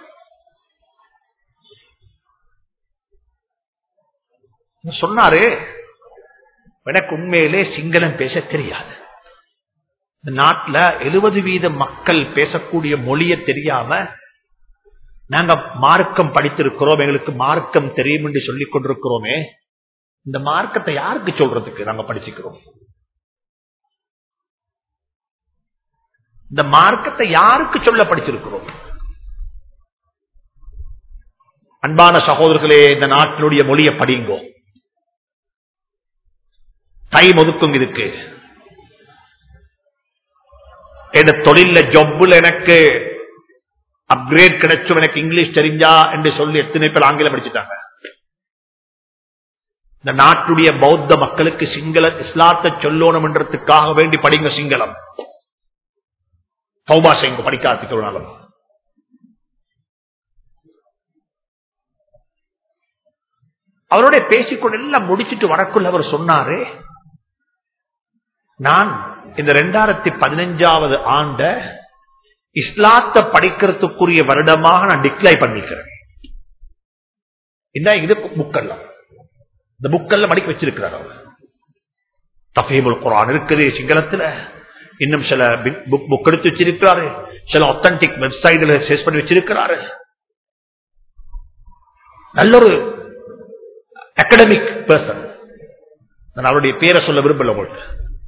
சொன்னாரு எனக்கு உண்மையிலே சிங்களம் பேச தெரியாது இந்த நாட்டில் எழுபது வீத மக்கள் பேசக்கூடிய மொழிய தெரியாம நாங்க மார்க்கம் படித்திருக்கிறோம் எங்களுக்கு மார்க்கம் தெரியும் என்று சொல்லிக் கொண்டிருக்கிறோமே இந்த மார்க்கத்தை யாருக்கு சொல்றதுக்கு நாங்க படிச்சுக்கிறோம் இந்த மார்க்கத்தை யாருக்கு சொல்ல படிச்சிருக்கிறோம் அன்பான சகோதரர்களே இந்த நாட்டினுடைய மொழியை படிங்கோ டைம் ஒதுக்கும் இதுக்கு என் தொழில ஜொப்புல எனக்கு அப்கிரேட் கிடைச்சும் எனக்கு இங்கிலீஷ் தெரிஞ்சா என்று சொல்லி எத்தனை பேர் ஆங்கிலம் படிச்சுட்டாங்க இந்த நாட்டுடைய பௌத்த மக்களுக்கு சிங்கள இஸ்லாத்தை சொல்லணும் என்றதுக்காக வேண்டி படிங்க சிங்களம் சௌபா செய்யுங்க படிக்காததுக்கு ஒரு நாளும் அவரோட பேசிக்கொண்டு எல்லாம் முடிச்சிட்டு வரக்குள்ள அவர் சொன்னாரு நான் இந்த ரெண்டாயிரத்தி பதினஞ்சாவது ஆண்ட இஸ்லாத்தை படிக்கிறதுக்குரிய வருடமாக நான் டிக்ளை பண்ணிக்கிறேன் இந்த இது புக்கெல்லாம் இந்த புக்கெல்லாம் படிக்க வச்சிருக்கிறார் அவர் தஃபீபுல் குரான் இருக்குது சிங்களத்துல இன்னும் சில புக் புக் எடுத்து வச்சிருக்கிறாரு சில ஒத்தன்டிக் வெப்சைட்ல சேஸ் பண்ணி வச்சிருக்கிறாரு நல்ல ஒரு அகடமிக் பர்சன் நான் அவருடைய பேரை சொல்ல விரும்பல உங்களுக்கு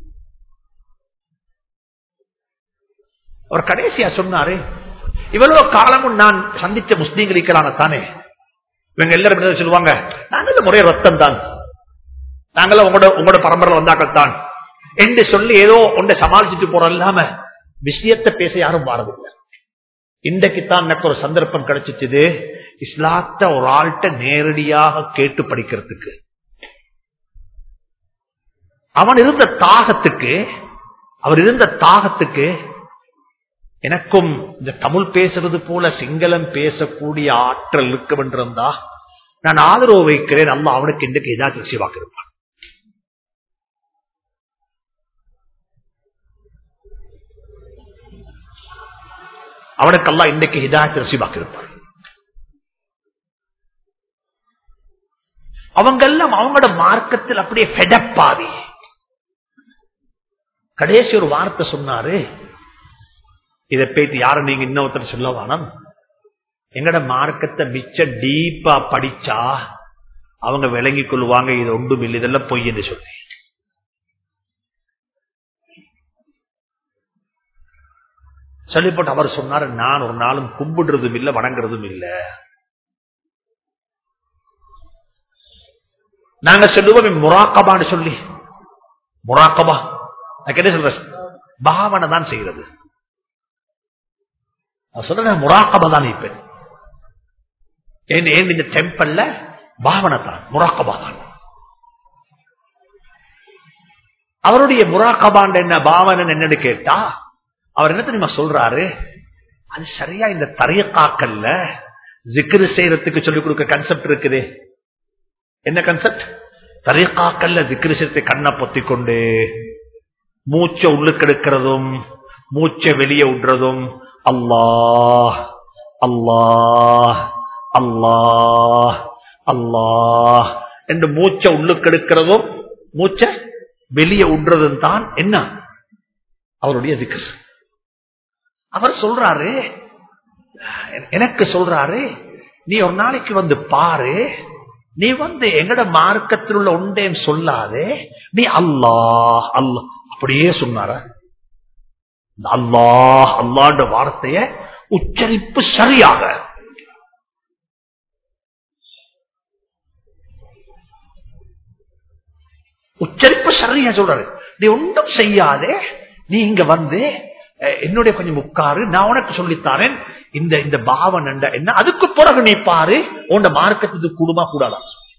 அவர் கடைசியா சொன்னாரு இவ்வளவு காலமும் நான் சந்திச்ச முஸ்லீம்கள் இருக்கிறாங்க தானே இவங்க எல்லாரும் என்ன சொல்லுவாங்க நாங்கள் முறைய ரத்தம் தான் நாங்களும் உங்களோட உங்களோட பரம்பரை வந்தாக்கள் தான் என்று சொல்லி ஏதோ ஒன்றை சமாளிச்சுட்டு போறோம் இல்லாம விஷயத்தை பேச யாரும் வாரதில்லை இன்றைக்குத்தான் எனக்கு ஒரு சந்தர்ப்பம் கிடைச்சிச்சு இஸ்லாத்த ஒரு ஆள்கிட்ட நேரடியாக கேட்டு படிக்கிறதுக்கு அவன் இருந்த தாகத்துக்கு அவர் இருந்த தாகத்துக்கு எனக்கும் இந்த தமிழ் பேசுறது போல சிங்களம் பேசக்கூடிய ஆற்றல் இருக்க என்றிருந்தா நான் ஆதரவு வைக்கிறேன் அல்ல அவனுக்கு இன்றைக்கு ஏதாவது ரிசீவாக்கிருப்பான் அவனுக்கு அல்லா இன்றைக்கு ஹிதாயத்தை ரிசீவாக்கிருப்பான் அவங்கெல்லாம் அவங்களோட மார்க்கத்தில் அப்படியே ஃபெடப்பாதி கடைசி ஒரு வார்த்தை சொன்னாரு இதை பேத்து யார நீங்க இன்னொருத்தர் சொல்ல வேணாம் எங்கட மார்க்கத்தை மிச்ச டீப்பா படிச்சா அவங்க விளங்கிக் கொள்வாங்க இது ஒன்றும் இல்லை இதெல்லாம் பொய் என்று சொல்லி சொல்லிப்போட்டு அவர் சொன்னார் நான் ஒரு நாளும் கும்பிடுறதும் இல்லை வணங்குறதும் இல்லை நாங்க சொல்லுவோம் முராக்கபான்னு சொல்லி முராக்கபா நான் என்ன சொல்ற பாவனை தான் செய்யறது சொல்றேன் முராக்கபா தான் இப்ப ஏன் ஏன் இந்த டெம்பிள்ல பாவனை தான் முராக்கபா தான் அவருடைய முராக்கபான் என்ன பாவனை என்னன்னு கேட்டா அவர் என்ன தெரியுமா சொல்றாரு அது சரியா இந்த தரையக்காக்கல்ல ஜிக்ரு செய்யறதுக்கு சொல்லிக் கொடுக்க கன்செப்ட் இருக்குது என்ன கன்செப்ட் தரையக்காக்கல்ல ஜிக்ரு செய்யறதை கண்ணை பொத்திக் கொண்டு மூச்சை உள்ளுக்கெடுக்கிறதும் மூச்சை வெளியே விடுறதும் அல்லாஹ் அல்லாஹ் அல்லாஹ் அல்லாஹ் என்று மூச்சை உள்ளுக்கெடுக்கிறதும் மூச்சை வெளியே விடுறதும் தான் என்ன அவருடைய திக்கர் அவர் சொல்றாரு எனக்கு சொல்றாரு நீ ஒரு நாளைக்கு வந்து பாரு நீ வந்து எங்கட மார்க்கத்தில் உள்ள உண்டேன்னு சொல்லாதே நீ அல்லாஹ் அல்லாஹ் அப்படியே சொன்னார அல்லாஹ் அல்லான்ற வார்த்தைய உச்சரிப்பு சரியாக உச்சரிப்பு சரியா சொல்றாரு நீ ஒன்றும் செய்யாதே நீ இங்க வந்து என்னுடைய கொஞ்சம் உட்காரு நான் உனக்கு சொல்லித்தாரேன் இந்த இந்த பாவன் என்ன அதுக்கு பிறகு நீ பாரு உன் மார்க்கத்துக்கு கூடுமா கூடாதா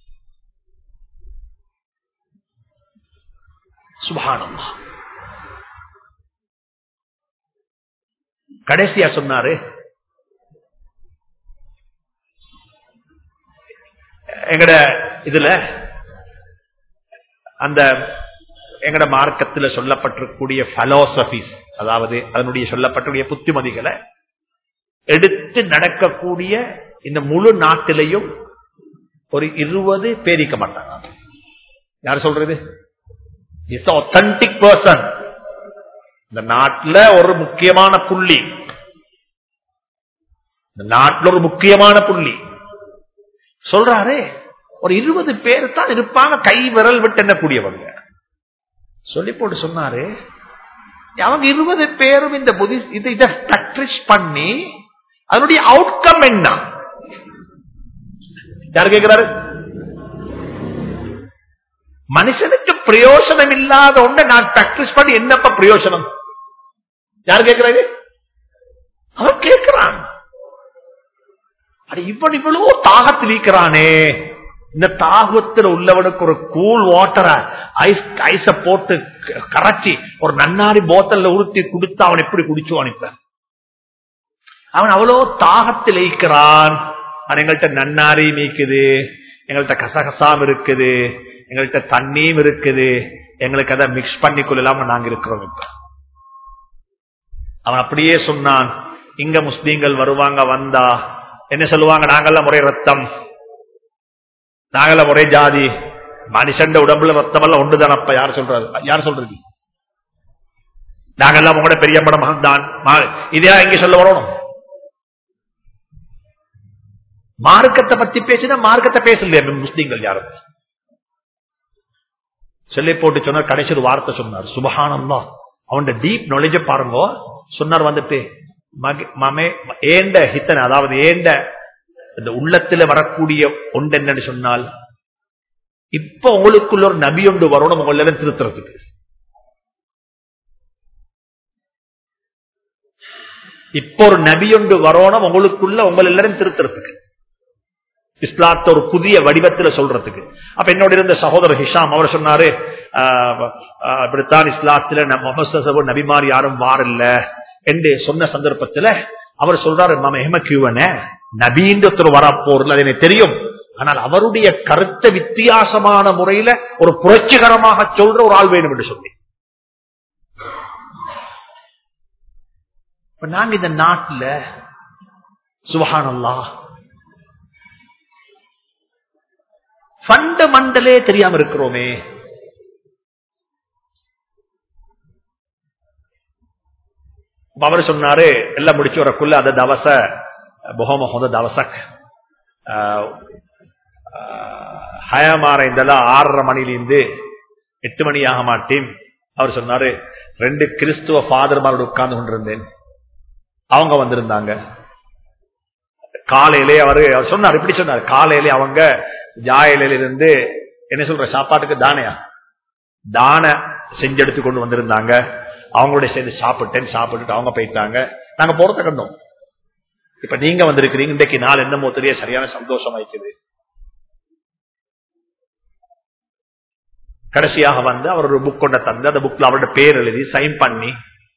சுபானம்மா கடைசியா சொன்னாரு எங்கட இதுல அந்த எங்கட மார்க்கத்தில் சொல்லப்பட்டிருக்கூடிய பலோசபிஸ் அதாவது அதனுடைய சொல்லப்பட்டுடைய புத்திமதிகளை எடுத்து நடக்கக்கூடிய இந்த முழு நாட்டிலையும் ஒரு இருபது பேரிக்க மாட்டாங்க யார் சொல்றது இஸ் ஒத்தன்டிக் பர்சன் இந்த நாட்டில் ஒரு முக்கியமான புள்ளி இந்த நாட்டில் ஒரு முக்கியமான புள்ளி சொல்றாரு ஒரு இருபது பேர் தான் இருப்பாங்க கை விரல் விட்டு எண்ணக்கூடியவங்க சொல்லி போட்டு சொன்னாரு அவங்க இருபது பேரும் இந்த புதி இதை இதை பிராக்டிஸ் பண்ணி அதனுடைய அவுட்கம் என்ன யாரு கேட்கிறாரு மனுஷனுக்கு பிரயோசனம் இல்லாத ஒன்றை நான் பிராக்டிஸ் பண்ணி என்னப்ப பிரயோசனம் யாரு கேட்கிறாரு அவன் கேட்கிறான் இவன் இவ்வளவு தாகத்தில் இருக்கிறானே இந்த தாகத்தில் உள்ளவனுக்கு ஒரு கூல் வாட்டரை ஐஸ் ஐஸ போட்டு கரைச்சி ஒரு நன்னாரி போத்தல்ல உறுத்தி குடித்து அவன் எப்படி குடிச்சுவான் இப்ப அவன் அவ்வளோ தாகத்தில் இருக்கிறான் அவன் எங்கள்கிட்ட நன்னாரி மீக்குது எங்கள்கிட்ட கசகசாம் இருக்குது எங்கள்கிட்ட தண்ணியும் இருக்குது எங்களுக்கு அதை மிக்ஸ் பண்ணி கொள்ளலாம நாங்க இருக்கிறோம் இப்ப அவன் அப்படியே சொன்னான் இங்க முஸ்லீம்கள் வருவாங்க வந்தா என்ன சொல்லுவாங்க நாங்கெல்லாம் ஒரே ரத்தம் நாங்கெல்லாம் ஒரே ஜாதி மனுஷன் உடம்புல ரத்தம் எல்லாம் ஒன்றுதானப்பா யார் சொல்றாரு யார் சொல்றது நாங்கெல்லாம் உங்களோட பெரிய படம் மகன் தான் இதே இங்க சொல்ல வரணும் மார்க்கத்தை பத்தி பேசினா மார்க்கத்தை பேசலையா முஸ்லீம்கள் யாரும் சொல்லி போட்டு சொன்னார் கடைசி ஒரு வார்த்தை சொன்னார் சுபகானந்தா அவன் டீப் நாலேஜ பாருங்க சொன்னார் வந்துட்டு மாமே ஏண்ட ஹித்தனை அதாவது ஏண்ட இந்த உள்ளத்துல வரக்கூடிய ஒன்று என்னன்னு சொன்னால் இப்ப உங்களுக்குள்ள ஒரு நபி ஒன்று வரணும் உங்கள திருத்துறதுக்கு இப்ப ஒரு நபி ஒன்று வரணும் உங்களுக்குள்ள உங்களை எல்லாரும் திருத்துறதுக்கு இஸ்லாத்த ஒரு புதிய வடிவத்துல சொல்றதுக்கு அப்ப என்னோட இருந்த சகோதரர் ஹிஷாம் அவர் சொன்னாரு இப்படித்தான் இஸ்லாத்துல முகமது நபிமார் யாரும் வாரில்ல என்று சொன்ன சந்தர்ப்பத்துல அவர் சொல்றாரு மாம ஹெமக்யூவன நபீன்ற ஒருத்தர் வரப்போர்ல அது எனக்கு தெரியும் ஆனால் அவருடைய கருத்தை வித்தியாசமான முறையில ஒரு புரட்சிகரமாக சொல்ற ஒரு ஆள் வேணும் என்று சொல்லி இப்ப நாங்க இந்த நாட்டுல சுபஹானல்லா ஃபண்டமெண்டலே தெரியாம இருக்கிறோமே அவர் சொன்னாரு எல்லாம் முடிச்சு வரக்குள்ள அந்த தவச பொஹம ஹொந்த தவசக் ஹயமாற இதெல்லாம் ஆறரை மணிலிருந்து எட்டு மணி ஆக மாட்டேன் அவர் சொன்னாரு ரெண்டு கிறிஸ்துவ ஃபாதர்மாரோட உட்கார்ந்து கொண்டிருந்தேன் அவங்க வந்திருந்தாங்க காலையிலே அவரு அவர் சொன்னார் இப்படி சொன்னார் காலையிலே அவங்க ஜாயிலிருந்து இருந்து என்ன சொல்ற சாப்பாட்டுக்கு தானையா தான செஞ்செடுத்து கொண்டு வந்திருந்தாங்க அவங்களோட சேர்ந்து சாப்பிட்டேன் சாப்பிட்டுட்டு அவங்க போயிட்டாங்க நாங்க போறத கண்டோம் இப்ப நீங்க வந்திருக்கிறீங்க இன்றைக்கு நாள் என்னமோ தெரிய சரியான சந்தோஷம் ஆயிக்குது கடைசியாக வந்து அவர் ஒரு புக் கொண்ட தந்து அந்த புக்ல அவரோட பேர் எழுதி சைன் பண்ணி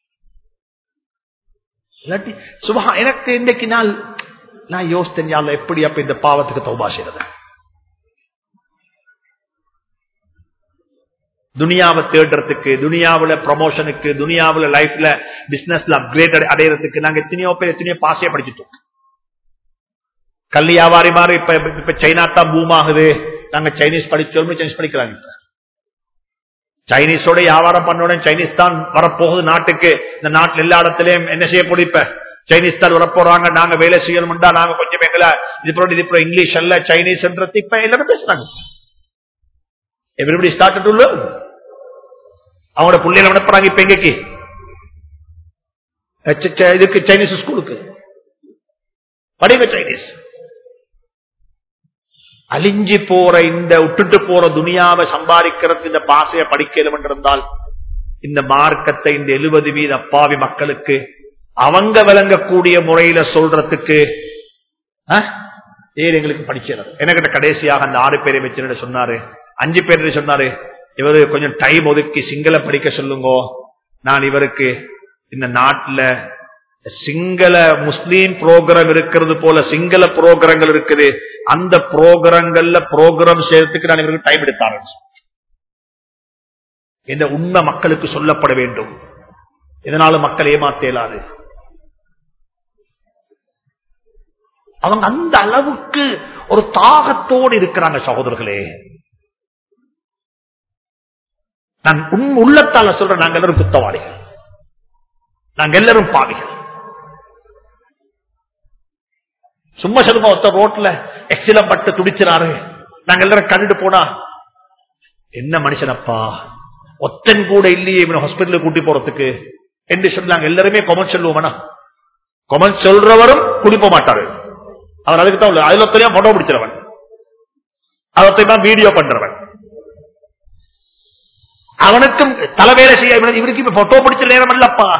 இல்லாட்டி சுபா எனக்கு இன்னைக்கு நாள் நான் யோசித்தேன் யாழ்ல எப்படி அப்ப இந்த பாவத்துக்கு தௌபா செய்யறது துனியாவை தேடுறதுக்கு துனியாவுல ப்ரமோஷனுக்கு துனியாவுல லைஃப்ல பிசினஸ்ல அப்கிரேட் அடையறதுக்கு நாங்க எத்தனையோ பேர் எத்தனையோ பாசையா படிச்சுட்டோம் கல் வியாபாரி மாதிரி இப்ப இப்ப சைனா தான் பூம் ஆகுது நாங்க சைனீஸ் படிச்சோம் சைனீஸ் படிக்கிறாங்க இப்ப சைனீஸோட வியாபாரம் பண்ணோட சைனீஸ் தான் வரப்போகுது நாட்டுக்கு இந்த நாட்டில் எல்லா இடத்துலயும் என்ன செய்ய இப்ப சைனீஸ் தான் வரப்போறாங்க நாங்க வேலை செய்யணும்டா நாங்க கொஞ்சம் எங்களை இது போல இது போல இங்கிலீஷ் அல்ல சைனீஸ் இப்ப எல்லாரும் பேசுறாங்க எவ்ரிபடி ஸ்டார்ட் உள்ள அவங்களோட பிள்ளைகளை அனுப்புறாங்க இப்ப எங்கக்கு இதுக்கு சைனீஸ் ஸ்கூலுக்கு படிங்க சைனீஸ் அழிஞ்சு போற இந்த விட்டுட்டு போற துணியாவை சம்பாதிக்கிறதுக்கு இந்த பாசைய படிக்கலும் இருந்தால் இந்த மார்க்கத்தை இந்த எழுபது வீத அப்பாவி மக்களுக்கு அவங்க விளங்கக்கூடிய முறையில சொல்றதுக்கு ஏன் எங்களுக்கு படிக்கிறது எனக்கிட்ட கடைசியாக அந்த ஆறு பேரை வச்சு சொன்னாரு அஞ்சு பேர் சொன்னாரு இவரு கொஞ்சம் டைம் ஒதுக்கி சிங்கள படிக்க சொல்லுங்க நான் இவருக்கு இந்த நாட்டுல சிங்கள முஸ்லீம் புரோகிராம் இருக்கிறது போல சிங்கள புரோகிரங்கள் இருக்குது அந்த புரோகிரங்கள்ல புரோகிராம் செய்யறதுக்கு நான் இவருக்கு டைம் எடுக்க ஆரம்பிச்சேன் இந்த உண்மை மக்களுக்கு சொல்லப்பட வேண்டும் இதனால மக்கள் ஏமாத்தேலாது அவங்க அந்த அளவுக்கு ஒரு தாகத்தோடு இருக்கிறாங்க சகோதரர்களே நான் உன் உள்ளத்தால சொல்றேன் நாங்க எல்லாரும் குத்தவாளிகள் நாங்க எல்லாரும் பாவிகள் சும்மா சொல்லுமா ஒருத்தர் ரோட்ல எக்ஸிலம் பட்டு துடிச்சினாரு நாங்க எல்லாரும் கண்டுட்டு போனா என்ன மனுஷனப்பா ஒத்தன் கூட இல்லையே இவனை ஹாஸ்பிட்டலுக்கு கூட்டி போறதுக்கு என்று சொன்னாங்க எல்லாருமே கொமன் சொல்லுவோம்னா கொமன் சொல்றவரும் குடிப்ப மாட்டாரு அவர் அதுக்கு தான் அதுல ஒத்தனையா போட்டோ பிடிச்சிருவன் அதத்தையும் வீடியோ பண்றவன் அவனுக்கும் தலைவேலை செய்ய இவனுக்கு இப்ப போட்டோ பிடிச்ச நேரம் இல்லப்பா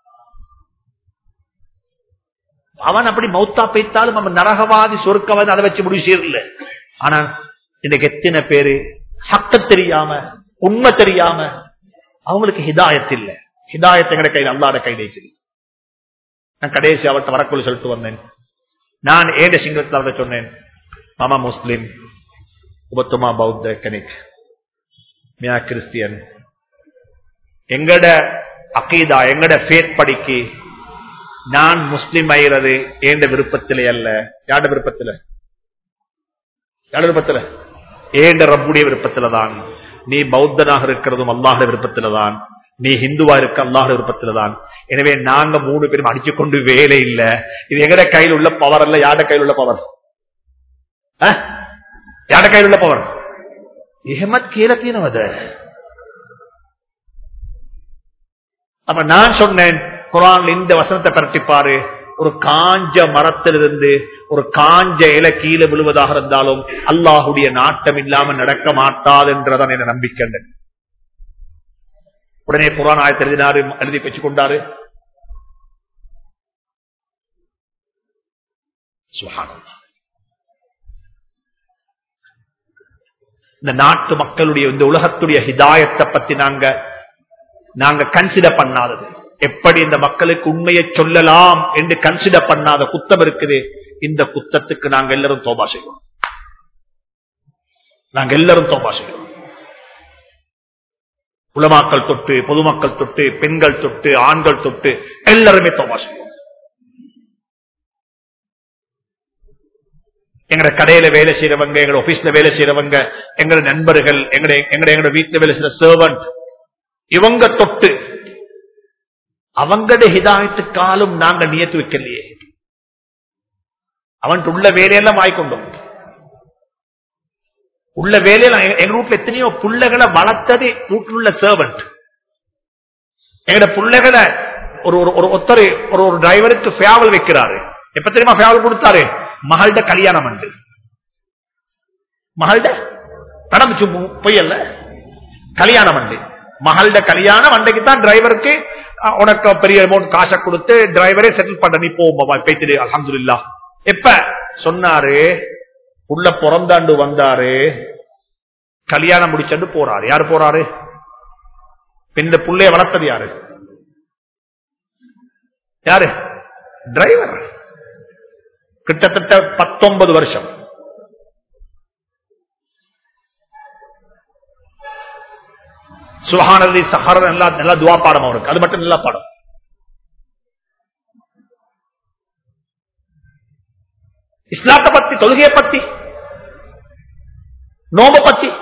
அவன் அப்படி மௌத்தா பைத்தாலும் அவன் நரகவாதி சொருக்கவாதி அதை வச்சு முடிவு செய்யல ஆனா இன்னைக்கு எத்தனை பேரு ஹக்க தெரியாம உண்மை தெரியாம அவங்களுக்கு ஹிதாயத் இல்ல ஹிதாயத்தை எங்கட கையில் அல்லாத கையிலே சரி நான் கடைசி அவர்கிட்ட வரக்குள்ள சொல்லிட்டு வந்தேன் நான் ஏட சிங்கத்தில் அவரை சொன்னேன் மாமா முஸ்லிம் உபத்தமா பௌத்த கனிக் மியா கிறிஸ்டியன் எங்கட அகீதா எங்கட ஃபேத் படிக்கு நான் முஸ்லிம் ஆகிறது ஏண்ட விருப்பத்திலே அல்ல யாட விருப்பத்தில் யாட விருப்பத்தில் ஏண்ட ரப்புடைய விருப்பத்தில் தான் நீ பௌத்தனாக இருக்கிறதும் அல்லாஹ் விருப்பத்தில் தான் நீ ஹிந்துவா இருக்க அல்லாஹ் விருப்பத்தில் தான் எனவே நாங்க மூணு பேரும் அடிச்சு கொண்டு வேலை இல்ல இது எங்கட கையில் உள்ள பவர் அல்ல யாட கையில் உள்ள பவர் யாட கையில் உள்ள பவர் எஹமத் கீழே தீனவத அப்ப நான் சொன்னேன் குரான் இந்த வசனத்தை பரட்டிப்பாரு ஒரு காஞ்ச மரத்திலிருந்து ஒரு காஞ்ச இலை கீழே விழுவதாக இருந்தாலும் அல்லாஹுடைய நாட்டம் இல்லாம நடக்க மாட்டாது என்றதான் என்ன நம்பிக்கை உடனே குரான் ஆயத்தை எழுதினாரு எழுதி வச்சு கொண்டாரு இந்த நாட்டு மக்களுடைய இந்த உலகத்துடைய ஹிதாயத்தை பத்தி நாங்க நாங்க கன்சிடர் பண்ணாதது எப்படி இந்த மக்களுக்கு உண்மையை சொல்லலாம் என்று கன்சிடர் பண்ணாத குத்தம் இருக்குது இந்த குத்தத்துக்கு நாங்க எல்லாரும் தோபா செய்வோம் நாங்க எல்லாரும் தோபா செய்வோம் உலமாக்கள் தொட்டு பொதுமக்கள் தொட்டு பெண்கள் தொட்டு ஆண்கள் தொட்டு எல்லாருமே தோபா செய்வோம் எங்கட கடையில வேலை செய்யறவங்க எங்க ஆபீஸ்ல வேலை செய்யறவங்க எங்க நண்பர்கள் எங்கட எங்கட எங்கட வீட்டுல வேலை செய்யற சர்வன்ட் இவங்க தொட்டு அவங்கட ஹிதாயத்துக்காலும் நாங்க நியத்து வைக்கலையே அவன் உள்ள வேலையெல்லாம் ஆய்கொண்டோம் உள்ள வேலையில எங்க வீட்டுல எத்தனையோ புள்ளைகளை வளர்த்தது வீட்டில் உள்ள சர்வன்ட் எங்கட புள்ளைகளை ஒரு ஒரு ஒருத்தர் ஒரு ஒரு டிரைவருக்கு ஃபேவல் வைக்கிறாரு எப்ப தெரியுமா ஃபேவல் கொடுத்தாரு மகள்ட கல்யாணம் அண்டு மகள்ட நடந்துச்சு பொய்யல்ல கல்யாணம் அண்டு மகள்ட கல்யாணம் அன்றைக்கு தான் டிரைவருக்கு உனக்கு பெரிய அமௌண்ட் காசை கொடுத்து டிரைவரே செட்டில் பண்ண நீ போமா பேத்திடு அலமதுல்லா எப்ப சொன்னாரு உள்ள பிறந்தாண்டு வந்தாரு கல்யாணம் முடிச்சண்டு போறாரு யாரு போறாரு இந்த புள்ளைய வளர்த்தது யாரு யாரு டிரைவர் கிட்டத்தட்ட பத்தொன்பது வருஷம் சுஹானதி சஹர் நல்லா நல்லா துவா பாடம் அவருக்கு அது மட்டும் நல்லா பாடம் இஸ்லாத்தை பத்தி தொழுகையை பத்தி நோம்ப பத்தி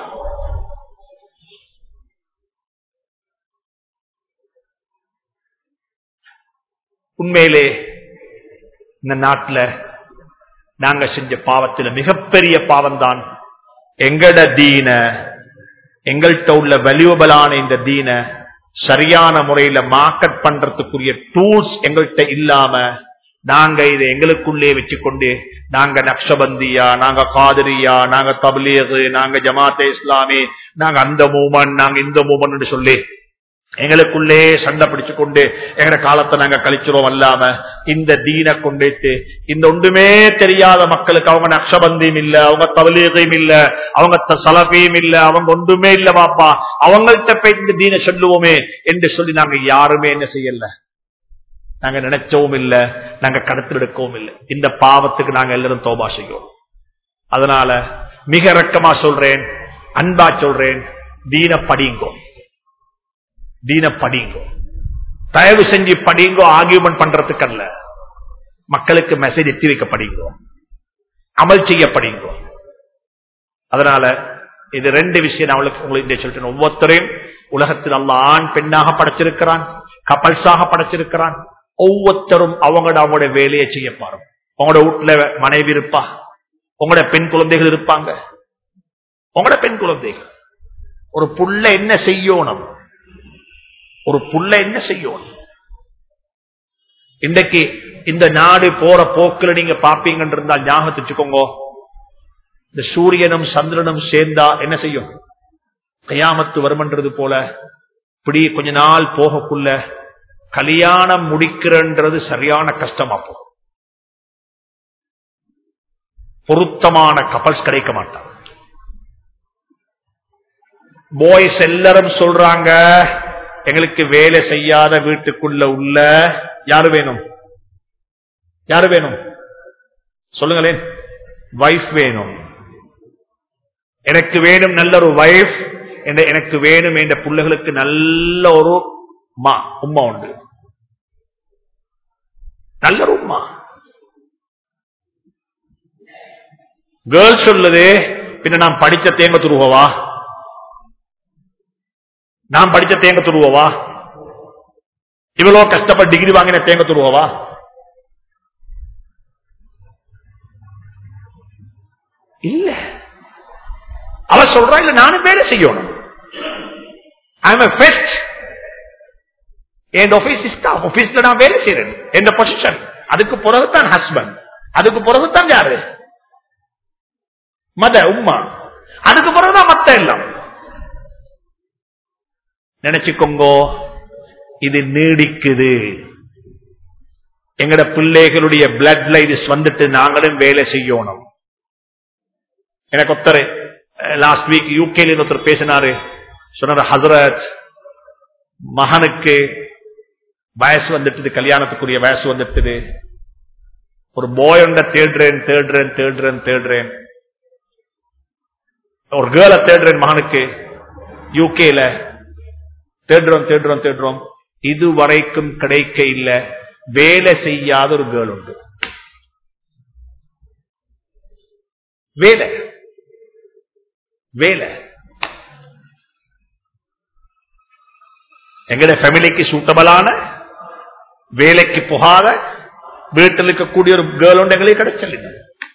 உண்மையிலே இந்த நாட்டில் நாங்க செஞ்ச பாவத்தில் மிகப்பெரிய பாவம் தான் எங்கட தீன எங்கள்கிட்ட உள்ள வேல்யூபிளான இந்த தீன சரியான முறையில மார்க்கெட் பண்றதுக்குரிய டூல்ஸ் எங்கள்கிட்ட இல்லாம நாங்க இதை எங்களுக்குள்ளே வச்சுக்கொண்டு நாங்க நக்ஷபந்தியா நாங்க காதரியா நாங்க தபிலியது நாங்க ஜமாத்தே இஸ்லாமி நாங்க அந்த மூமெண்ட் நாங்க இந்த மூமெண்ட் சொல்லி எங்களுக்குள்ளே சண்டை பிடிச்சு கொண்டு எங்கட காலத்தை நாங்க கழிச்சிரோம் அல்லாம இந்த தீன கொண்டேத்து இந்த ஒன்றுமே தெரியாத மக்களுக்கு அவங்க நக்ஷபந்தியும் இல்ல அவங்க தவலீகையும் இல்ல அவங்க சலபையும் இல்ல அவங்க ஒன்றுமே இல்ல பாப்பா அவங்கள்ட்ட போய் இந்த தீன சொல்லுவோமே என்று சொல்லி நாங்க யாருமே என்ன செய்யல நாங்க நினைச்சவும் இல்ல நாங்க கடத்தில் எடுக்கவும் இல்லை இந்த பாவத்துக்கு நாங்க எல்லாரும் தோபா செய்வோம் அதனால மிக இறக்கமா சொல்றேன் அன்பா சொல்றேன் தீன படிங்கோ தீன படிங்கோ தயவு செஞ்சு படிங்கோ ஆகியூமெண்ட் பண்றதுக்கு அல்ல மக்களுக்கு மெசேஜ் எத்தி வைக்க படிங்கோ அமல் செய்ய படிங்கோ அதனால இது ரெண்டு விஷயம் நான் உங்களுக்கு உங்களுக்கு சொல்லிட்டேன் ஒவ்வொருத்தரையும் உலகத்தில் அல்ல ஆண் பெண்ணாக படைச்சிருக்கிறான் கப்பல்ஸாக படைச்சிருக்கிறான் ஒவ்வொருத்தரும் அவங்களோட அவங்களோட வேலையை செய்ய பாரும் உங்களோட வீட்டுல மனைவி இருப்பா உங்களோட பெண் குழந்தைகள் இருப்பாங்க உங்களோட பெண் குழந்தைகள் ஒரு புள்ள என்ன செய்யணும் ஒரு புள்ள என்ன செய்யணும் இன்றைக்கு இந்த நாடு போற போக்குல நீங்க பாப்பீங்கன்னு இருந்தால் ஞாபகத்தை வச்சுக்கோங்க இந்த சூரியனும் சந்திரனும் சேர்ந்தா என்ன செய்யும் கயாமத்து வருமன்றது போல இப்படி கொஞ்ச நாள் போகக்குள்ள கல்யாணம் முடிக்கிறன்றது சரியான கஷ்டமா போகும் பொருத்தமான கப்பல்ஸ் கிடைக்க மாட்டாங்க பாய்ஸ் எல்லாரும் சொல்றாங்க எங்களுக்கு வேலை செய்யாத வீட்டுக்குள்ள உள்ள யாரு வேணும் யாரு வேணும் சொல்லுங்களேன் வைஃப் வேணும் எனக்கு வேணும் நல்ல ஒரு வைஃப் எனக்கு வேணும் என்ற பிள்ளைகளுக்கு நல்ல ஒரு மா உம்மா உண்டு நல்ல ஒரு உம்மா கேர்ள் சொல்லுது பின்ன நான் படிச்ச தேங்க துருவவா நான் படிச்ச தேங்க துருவவா இவ்வளவு கஷ்டப்பட்டு டிகிரி வாங்கின தேங்க துருவவா இல்ல அவ சொல்றா இல்ல நானும் வேலை செய்யணும் ஐம் ஃபெஸ்ட் என் ஆபீஸ் ஸ்டாஃப் ஆபீஸ்ல நான் வேலை செய்யறேன் என் பொசிஷன் அதுக்கு பிறகுதான் ஹஸ்பண்ட் அதுக்கு பிறகுதான் யாரு மத உம்மா அதுக்கு பிறகுதான் மத்த எல்லாம் நினைச்சுக்கோங்கோ இது நீடிக்குது எங்கட பிள்ளைகளுடைய பிளட் லைன்ஸ் வந்துட்டு நாங்களும் வேலை செய்யணும் எனக்கு ஒருத்தர் லாஸ்ட் வீக் யூகேல ஒருத்தர் பேசினாரு சொன்னார் ஹசரத் மகனுக்கு வயசு வந்துட்டுது கல்யாணத்துக்குரிய வயசு வந்துட்டுது ஒரு போய் ஒன்ற தேடுறேன் தேடுறேன் தேடுறேன் தேடுறேன் ஒரு கேர்ளை தேடுறேன் மகனுக்கு யூகேல தேடுறோம் தேடுறோம் தேடுறோம் இதுவரைக்கும் கிடைக்க இல்ல வேலை செய்யாத ஒரு கேர்ள் உண்டு வேலை வேலை எங்கட ஃபேமிலிக்கு சூட்டபலான வேலைக்கு போகாத வீட்டில் இருக்கக்கூடிய ஒரு கேர்ள் உண்டு எங்களுக்கு கிடைச்சல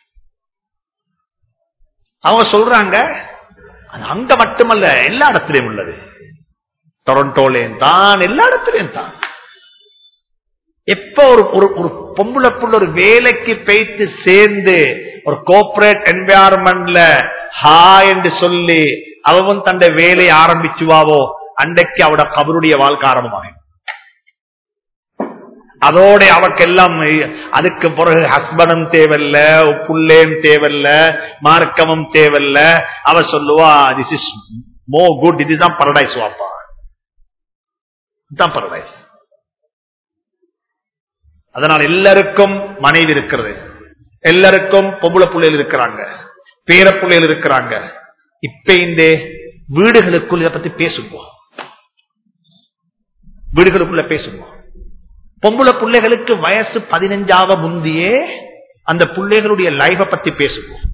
அவங்க சொல்றாங்க அது அங்க மட்டுமல்ல எல்லா இடத்திலையும் உள்ளது டொரண்டோலேயும் தான் எல்லா இடத்துலையும் தான் எப்ப ஒரு ஒரு ஒரு பொம்பளை புள்ள ஒரு வேலைக்கு பெய்த்து சேர்ந்து ஒரு கோஆபரேட் என்வாயர்மெண்ட்ல ஹா என்று சொல்லி அவன் தன்னை வேலையை ஆரம்பிச்சுவாவோ அன்றைக்கு அவட கபருடைய வாழ்க்கை ஆரம்பமாகும் அதோட அவக்கெல்லாம் அதுக்கு பிறகு ஹஸ்பண்டும் தேவையில்ல புள்ளேயும் தேவையில்ல மார்க்கமும் தேவையில்ல அவ சொல்லுவா திஸ் இஸ் மோ குட் இதுதான் பரடைஸ் வாப்பா இதுதான் பரடைஸ் அதனால் எல்லாருக்கும் மனைவி இருக்கிறது எல்லாருக்கும் பொம்பளை பிள்ளைகள் இருக்கிறாங்க பேர பிள்ளைகள் இருக்கிறாங்க இப்ப இந்த வீடுகளுக்குள் இதை பத்தி பேசுவோம் வீடுகளுக்குள்ள பேசுவோம் பொம்பளை பிள்ளைகளுக்கு வயசு பதினஞ்சாக முந்தியே அந்த பிள்ளைகளுடைய லைஃப பத்தி பேசுவோம்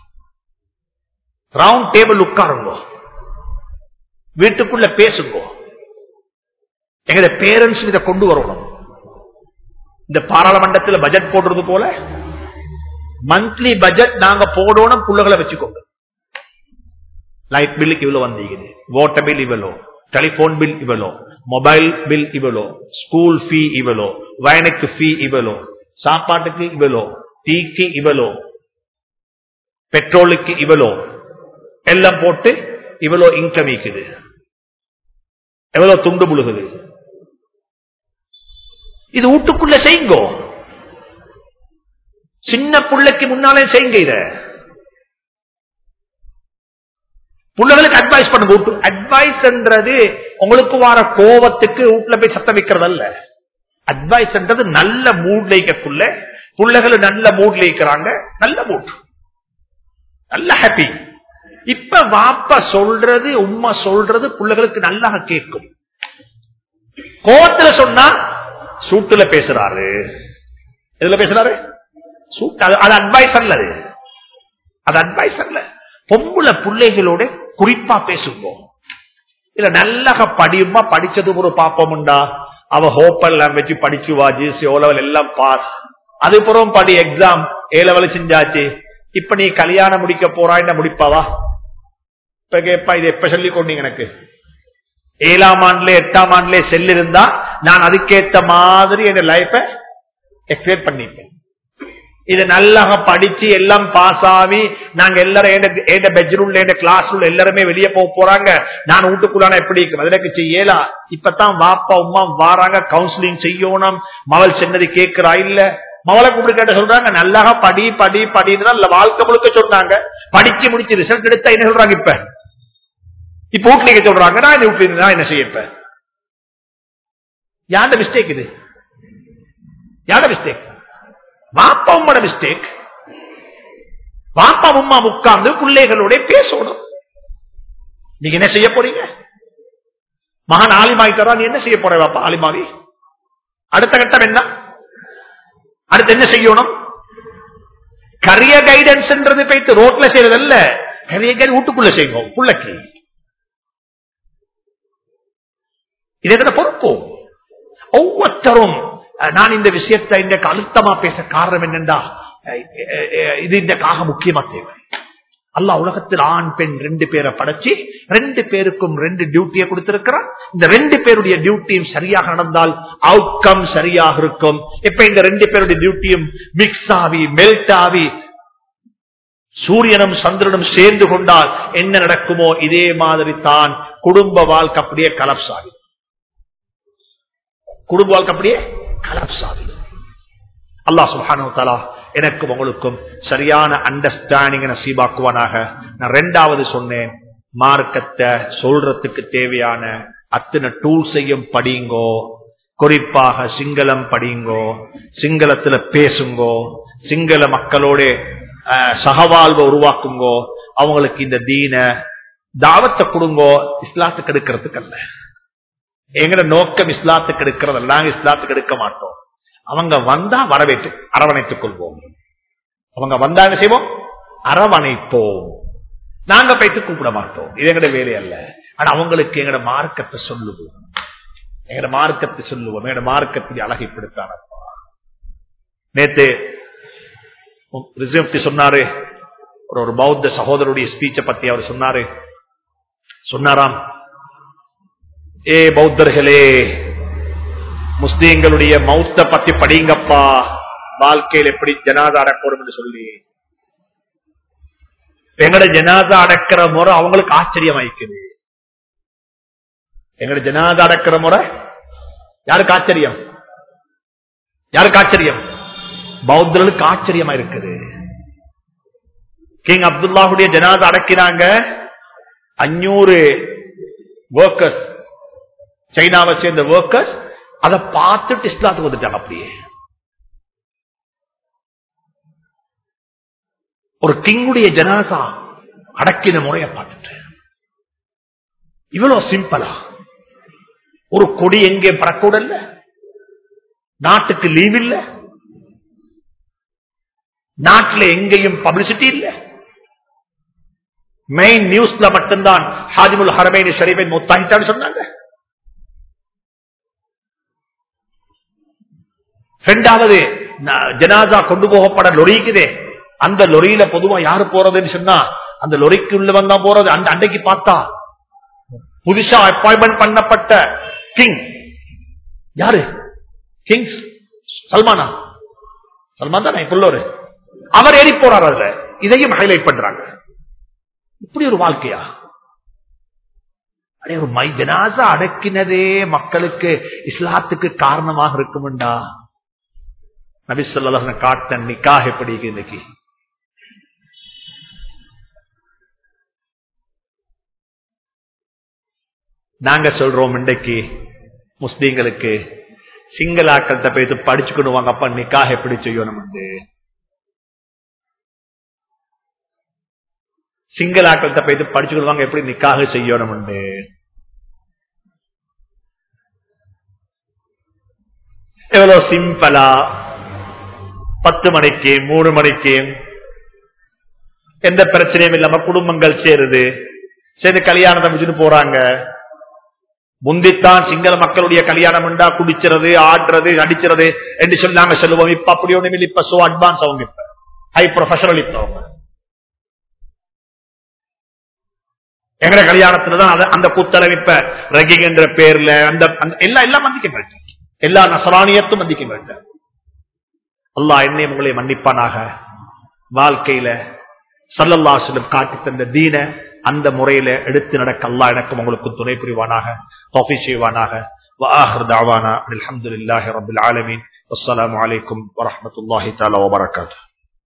ரவுண்ட் டேபிள் உட்காருங்க வீட்டுக்குள்ள பேசுங்க எங்களுடைய பேரண்ட்ஸ் இதை கொண்டு வரணும் இந்த பாராளுமன்றத்தில் பட்ஜெட் போடுறது போல மந்த்லி பட்ஜெட் நாங்க போடணும் புள்ளைகளை வச்சுக்கோங்க லைட் பில்லுக்கு இவ்வளவு வந்தீங்க வாட்டர் பில் இவ்வளோ டெலிபோன் பில் இவ்வளோ மொபைல் பில் இவ்வளோ ஸ்கூல் ஃபீ இவ்வளோ வயனுக்கு ஃபீ இவ்வளோ சாப்பாட்டுக்கு இவ்வளோ டீக்கு இவ்வளோ பெட்ரோலுக்கு இவ்வளோ எல்லாம் போட்டு இவ்வளோ இன்கம் ஈக்குது எவ்வளவு துண்டு முழுகுது இது வீட்டுக்குள்ள செய்யுங்கோ சின்ன பிள்ளைக்கு முன்னாலே செய்யுங்க இத பிள்ளைகளுக்கு அட்வைஸ் பண்ணுங்க அட்வைஸ்ன்றது உங்களுக்கு வர கோபத்துக்கு வீட்டுல போய் சத்தம் வைக்கிறது அல்ல அட்வைஸ்ன்றது நல்ல மூட்ல இருக்கக்குள்ள பிள்ளைகள் நல்ல மூட்ல இருக்கிறாங்க நல்ல மூட் நல்ல ஹாப்பி இப்ப வாப்பா சொல்றது உம்மா சொல்றது பிள்ளைகளுக்கு நல்லா கேட்கும் கோவத்துல சொன்னா சூட்டுல பேசுறாரு எதுல பேசுறாரு சூட்டு அது அட்வைஸ் அல்லது அது அட்வைஸ் அல்ல பொம்புல பிள்ளைகளோட குறிப்பா பேசுவோம் இல்ல நல்லா படியுமா படிச்சது ஒரு பாப்பமுண்டா அவ ஹோப்பல் வச்சு படிச்சுவா ஜிசி ஓ லெவல் எல்லாம் பாஸ் அதுக்கப்புறம் படி எக்ஸாம் ஏ லெவல் செஞ்சாச்சு இப்ப நீ கல்யாணம் முடிக்க போறா என்ன முடிப்பாவா இப்ப கேப்பா இது எப்ப சொல்லி கொண்டீங்க எனக்கு ஏழாம் ஆண்டுல எட்டாம் ஆண்டுல செல் இருந்தா நான் அதுக்கேத்த மாதிரி என் லைஃப எக்ஸ்பிளைன் பண்ணிப்பேன் இது நல்லா படிச்சு எல்லாம் பாஸ் ஆகி நாங்க எல்லாரும் பெட்ரூம்ல கிளாஸ் ரூம்ல எல்லாருமே வெளியே போக போறாங்க நான் வீட்டுக்குள்ளான எப்படி இருக்கும் அதற்கு செய்யலா இப்பதான் வாப்பா உமா வாராங்க கவுன்சிலிங் செய்யணும் மவள் சென்னது கேட்கிறா இல்ல மவளை கூப்பிட்டு கேட்ட சொல்றாங்க நல்லா படி படி படின்னு வாழ்க்கை முழுக்க சொன்னாங்க படிச்சு முடிச்சு ரிசல்ட் எடுத்தா என்ன சொல்றாங்க இப்ப இப்ப வீட்டுல சொல்றாங்க நான் வீட்டுல நான் என்ன செய்யப்பேன் யாண்ட மிஸ்டேக் இது யாண்ட மிஸ்டேக் வாப்பா உம்மோட மிஸ்டேக் வாப்பா உம்மா உட்கார்ந்து பிள்ளைகளோட பேசணும் நீங்க என்ன செய்ய போறீங்க மகன் ஆலிமாயிட்டாரா நீ என்ன செய்ய போற பாப்பா ஆலிமாவி அடுத்த கட்டம் என்ன அடுத்து என்ன செய்யணும் கரியர் கைடன்ஸ்ன்றது போயிட்டு ரோட்ல செய்யறதல்ல கரியர் கைடு வீட்டுக்குள்ள செய்வோம் புள்ளக்கு இது எத்தனை பொறுப்பு ஒவ்வொருத்தரும் அஹ், நான் இந்த விஷயத்தை இந்த அழுத்தமா பேச காரணம் என்னண்டா அஹ், அஹ், அஹ், இது இந்த காக முக்கியமா தேவை அல்லாஹ் உலகத்தில் ஆண் பெண் ரெண்டு பேரை படைச்சு ரெண்டு பேருக்கும் ரெண்டு டியூட்டியை கொடுத்திருக்கிறான் இந்த ரெண்டு பேருடைய டியூட்டியும் சரியாக நடந்தால் அவுட்கம் சரியாக இருக்கும் இப்ப இந்த ரெண்டு பேருடைய டியூட்டியும் மிக்ஸ் ஆகி மெல்ட் ஆகி சூரியனும் சந்திரனும் சேர்ந்து கொண்டால் என்ன நடக்குமோ இதே மாதிரி தான் குடும்ப வாழ்க்கை அப்படியே கலப்ஸ் ஆகும் குடும்ப வாழ்க்கை அப்படியே கலப்ஸ் ஆகும் அல்லாஹ் சுப்ஹானஹு தஆலா எனக்கும் உங்களுக்கும் சரியான அண்டர்ஸ்டாண்டிங் நசீபாக்குவானாக நான் ரெண்டாவது சொன்னேன் மார்க்கத்தை சொல்றதுக்கு தேவையான அத்தனை டூல்ஸையும் படிங்கோ குறிப்பாக சிங்களம் படிங்கோ சிங்களத்துல பேசுங்கோ சிங்கள மக்களோட அஹ், சகவாழ்வை உருவாக்குங்கோ அவங்களுக்கு இந்த தீன தாவத்தை கொடுங்கோ இஸ்லாத்துக்கு எடுக்கிறதுக்கு அல்ல எங்கட நோக்கம் இஸ்லாத்துக்கு எடுக்கிறதல்ல நாங்க இஸ்லாத்துக்கு எடுக்க மாட்டோம் அவங்க வந்தா வரவேற்று அரவணைத்துக் கொள்வோம் அவங்க வந்தா என்ன செய்வோம் அரவணைப்போம் நாங்க போயிட்டு கூப்பிட மாட்டோம் இது எங்கட வேலை அல்ல ஆனா அவங்களுக்கு எங்கட மார்க்கத்தை சொல்லுவோம் எங்கட மார்க்கத்தை சொல்லுவோம் எங்கட மார்க்கத்தை அழகைப்படுத்தான நேத்து ரிசர்வ் சொன்னாரு ஒரு ஒரு பௌத்த சகோதரருடைய ஸ்பீச்சை பத்தி அவர் சொன்னாரு சொன்னாராம் ஏ பௌத்தர்களே முஸ்லீம்களுடைய மௌத்த பத்தி படிங்கப்பா வாழ்க்கையில் எப்படி ஜனாதா அடக்கணும் என்று சொல்லி எங்கட ஜனாதா அடக்கிற முறை அவங்களுக்கு ஆச்சரியமாயிக்குது எங்கட ஜனாதா அடக்கிற முறை யாருக்கு ஆச்சரியம் யாருக்கு ஆச்சரியம் பௌத்தர்களுக்கு ஆச்சரியமா இருக்குது கிங் அப்துல்லாவுடைய ஜனாதா அடக்கினாங்க அஞ்சூறு ஒர்க்கர்ஸ் சைனாவை சேர்ந்த ஒர்க்கர்ஸ் அதை பார்த்துட்டு இஸ்லாத்துக்கு வந்துட்டாங்க அப்படியே ஒரு கிங்குடைய ஜனாசா அடக்கின முறையை பார்த்துட்டு இவ்வளவு சிம்பிளா ஒரு கொடி எங்கே பறக்கூடல்ல நாட்டுக்கு லீவ் இல்ல நாட்டில் எங்கேயும் பப்ளிசிட்டி இல்ல மெயின் நியூஸ்ல மட்டும்தான் ஹாஜிமுல் ஹரமைன் ஷரீஃபை முத்தாயிட்டான்னு சொன்னாங்க ரெண்டாவது ந- ஜனாசா கொண்டு போகப்பட லொரிக்குதே அந்த லொரியில பொதுவா யாரு போறதுன்னு சொன்னா அந்த லொரிக்கு உள்ளவங்க தான் போறது அந்த அன்றைக்கு பார்த்தா புதுசா அப்பாயின்மெண்ட் பண்ணப்பட்ட கிங் யாரு கிங் சல்மானா சல்மான் தானே இப்ப உள்ளவரு அவர் ஏறி போறார் அதுல இதையும் ஹைலைட் பண்றாங்க இப்படி ஒரு வாழ்க்கையா அடே, ஒரு மை ஜனாசா அடக்கினதே மக்களுக்கு இஸ்லாத்துக்கு காரணமாக இருக்கும்டா நபி சொல்லி காட்ட நிக்காக எப்படி இருக்கு இன்னைக்கு நாங்க சொல்றோம் இன்றைக்கு முஸ்லீம்களுக்கு சிங்களாக்கள்கிட்ட போயிட்டு படிச்சுக்கணும் வாங்க அப்பா நிக்காக எப்படி செய்யணும் வந்து சிங்களாக்கள்கிட்ட போயிட்டு படிச்சுக்கணும் வாங்க எப்படி நிக்காக செய்யணும் உண்டு எவ்வளவு சிம்பிளா பத்து மணிக்கு மூணு மணிக்கு எந்த பிரச்சனையும் இல்லாம குடும்பங்கள் சேருது சேர்ந்து கல்யாணத்தை முடிச்சுட்டு போறாங்க முந்தித்தான் சிங்கள மக்களுடைய கல்யாணம் உண்டா குடிக்கிறது ஆடுறது அடிக்கிறது என்று சொல்லி நாங்க சொல்லுவோம் இப்ப அப்படி ஒண்ணும் இல்லை இப்ப சோ அட்வான்ஸ் அவங்க இப்ப ஹை ப்ரொஃபஷனல் இப்ப அவங்க எங்கட கல்யாணத்துலதான் அத- அந்த கூத்தளவு இப்ப ரகிங் என்ற பேர்ல அந்த அந்த- எல்லாம் எல்லாம் மன்னிக்க வேண்டும் எல்லா நசராணியத்தும் மன்னிக்க வேண்டும் அல்லாஹ் என்னை உங்களை மன்னிப்பானாக வாழ்க்கையில சல்லல்லாஹுலம் காட்டி தந்த தீன அந்த முறையில எடுத்து நடக்க அல்லாஹ் எனக்கும் உங்களுக்கு துணை புரிவானாக தௌஃபீ செய்வானாக وآخر دعوانا الحمد لله رب العالمين والسلام عليكم ورحمة الله تعالى وبركاته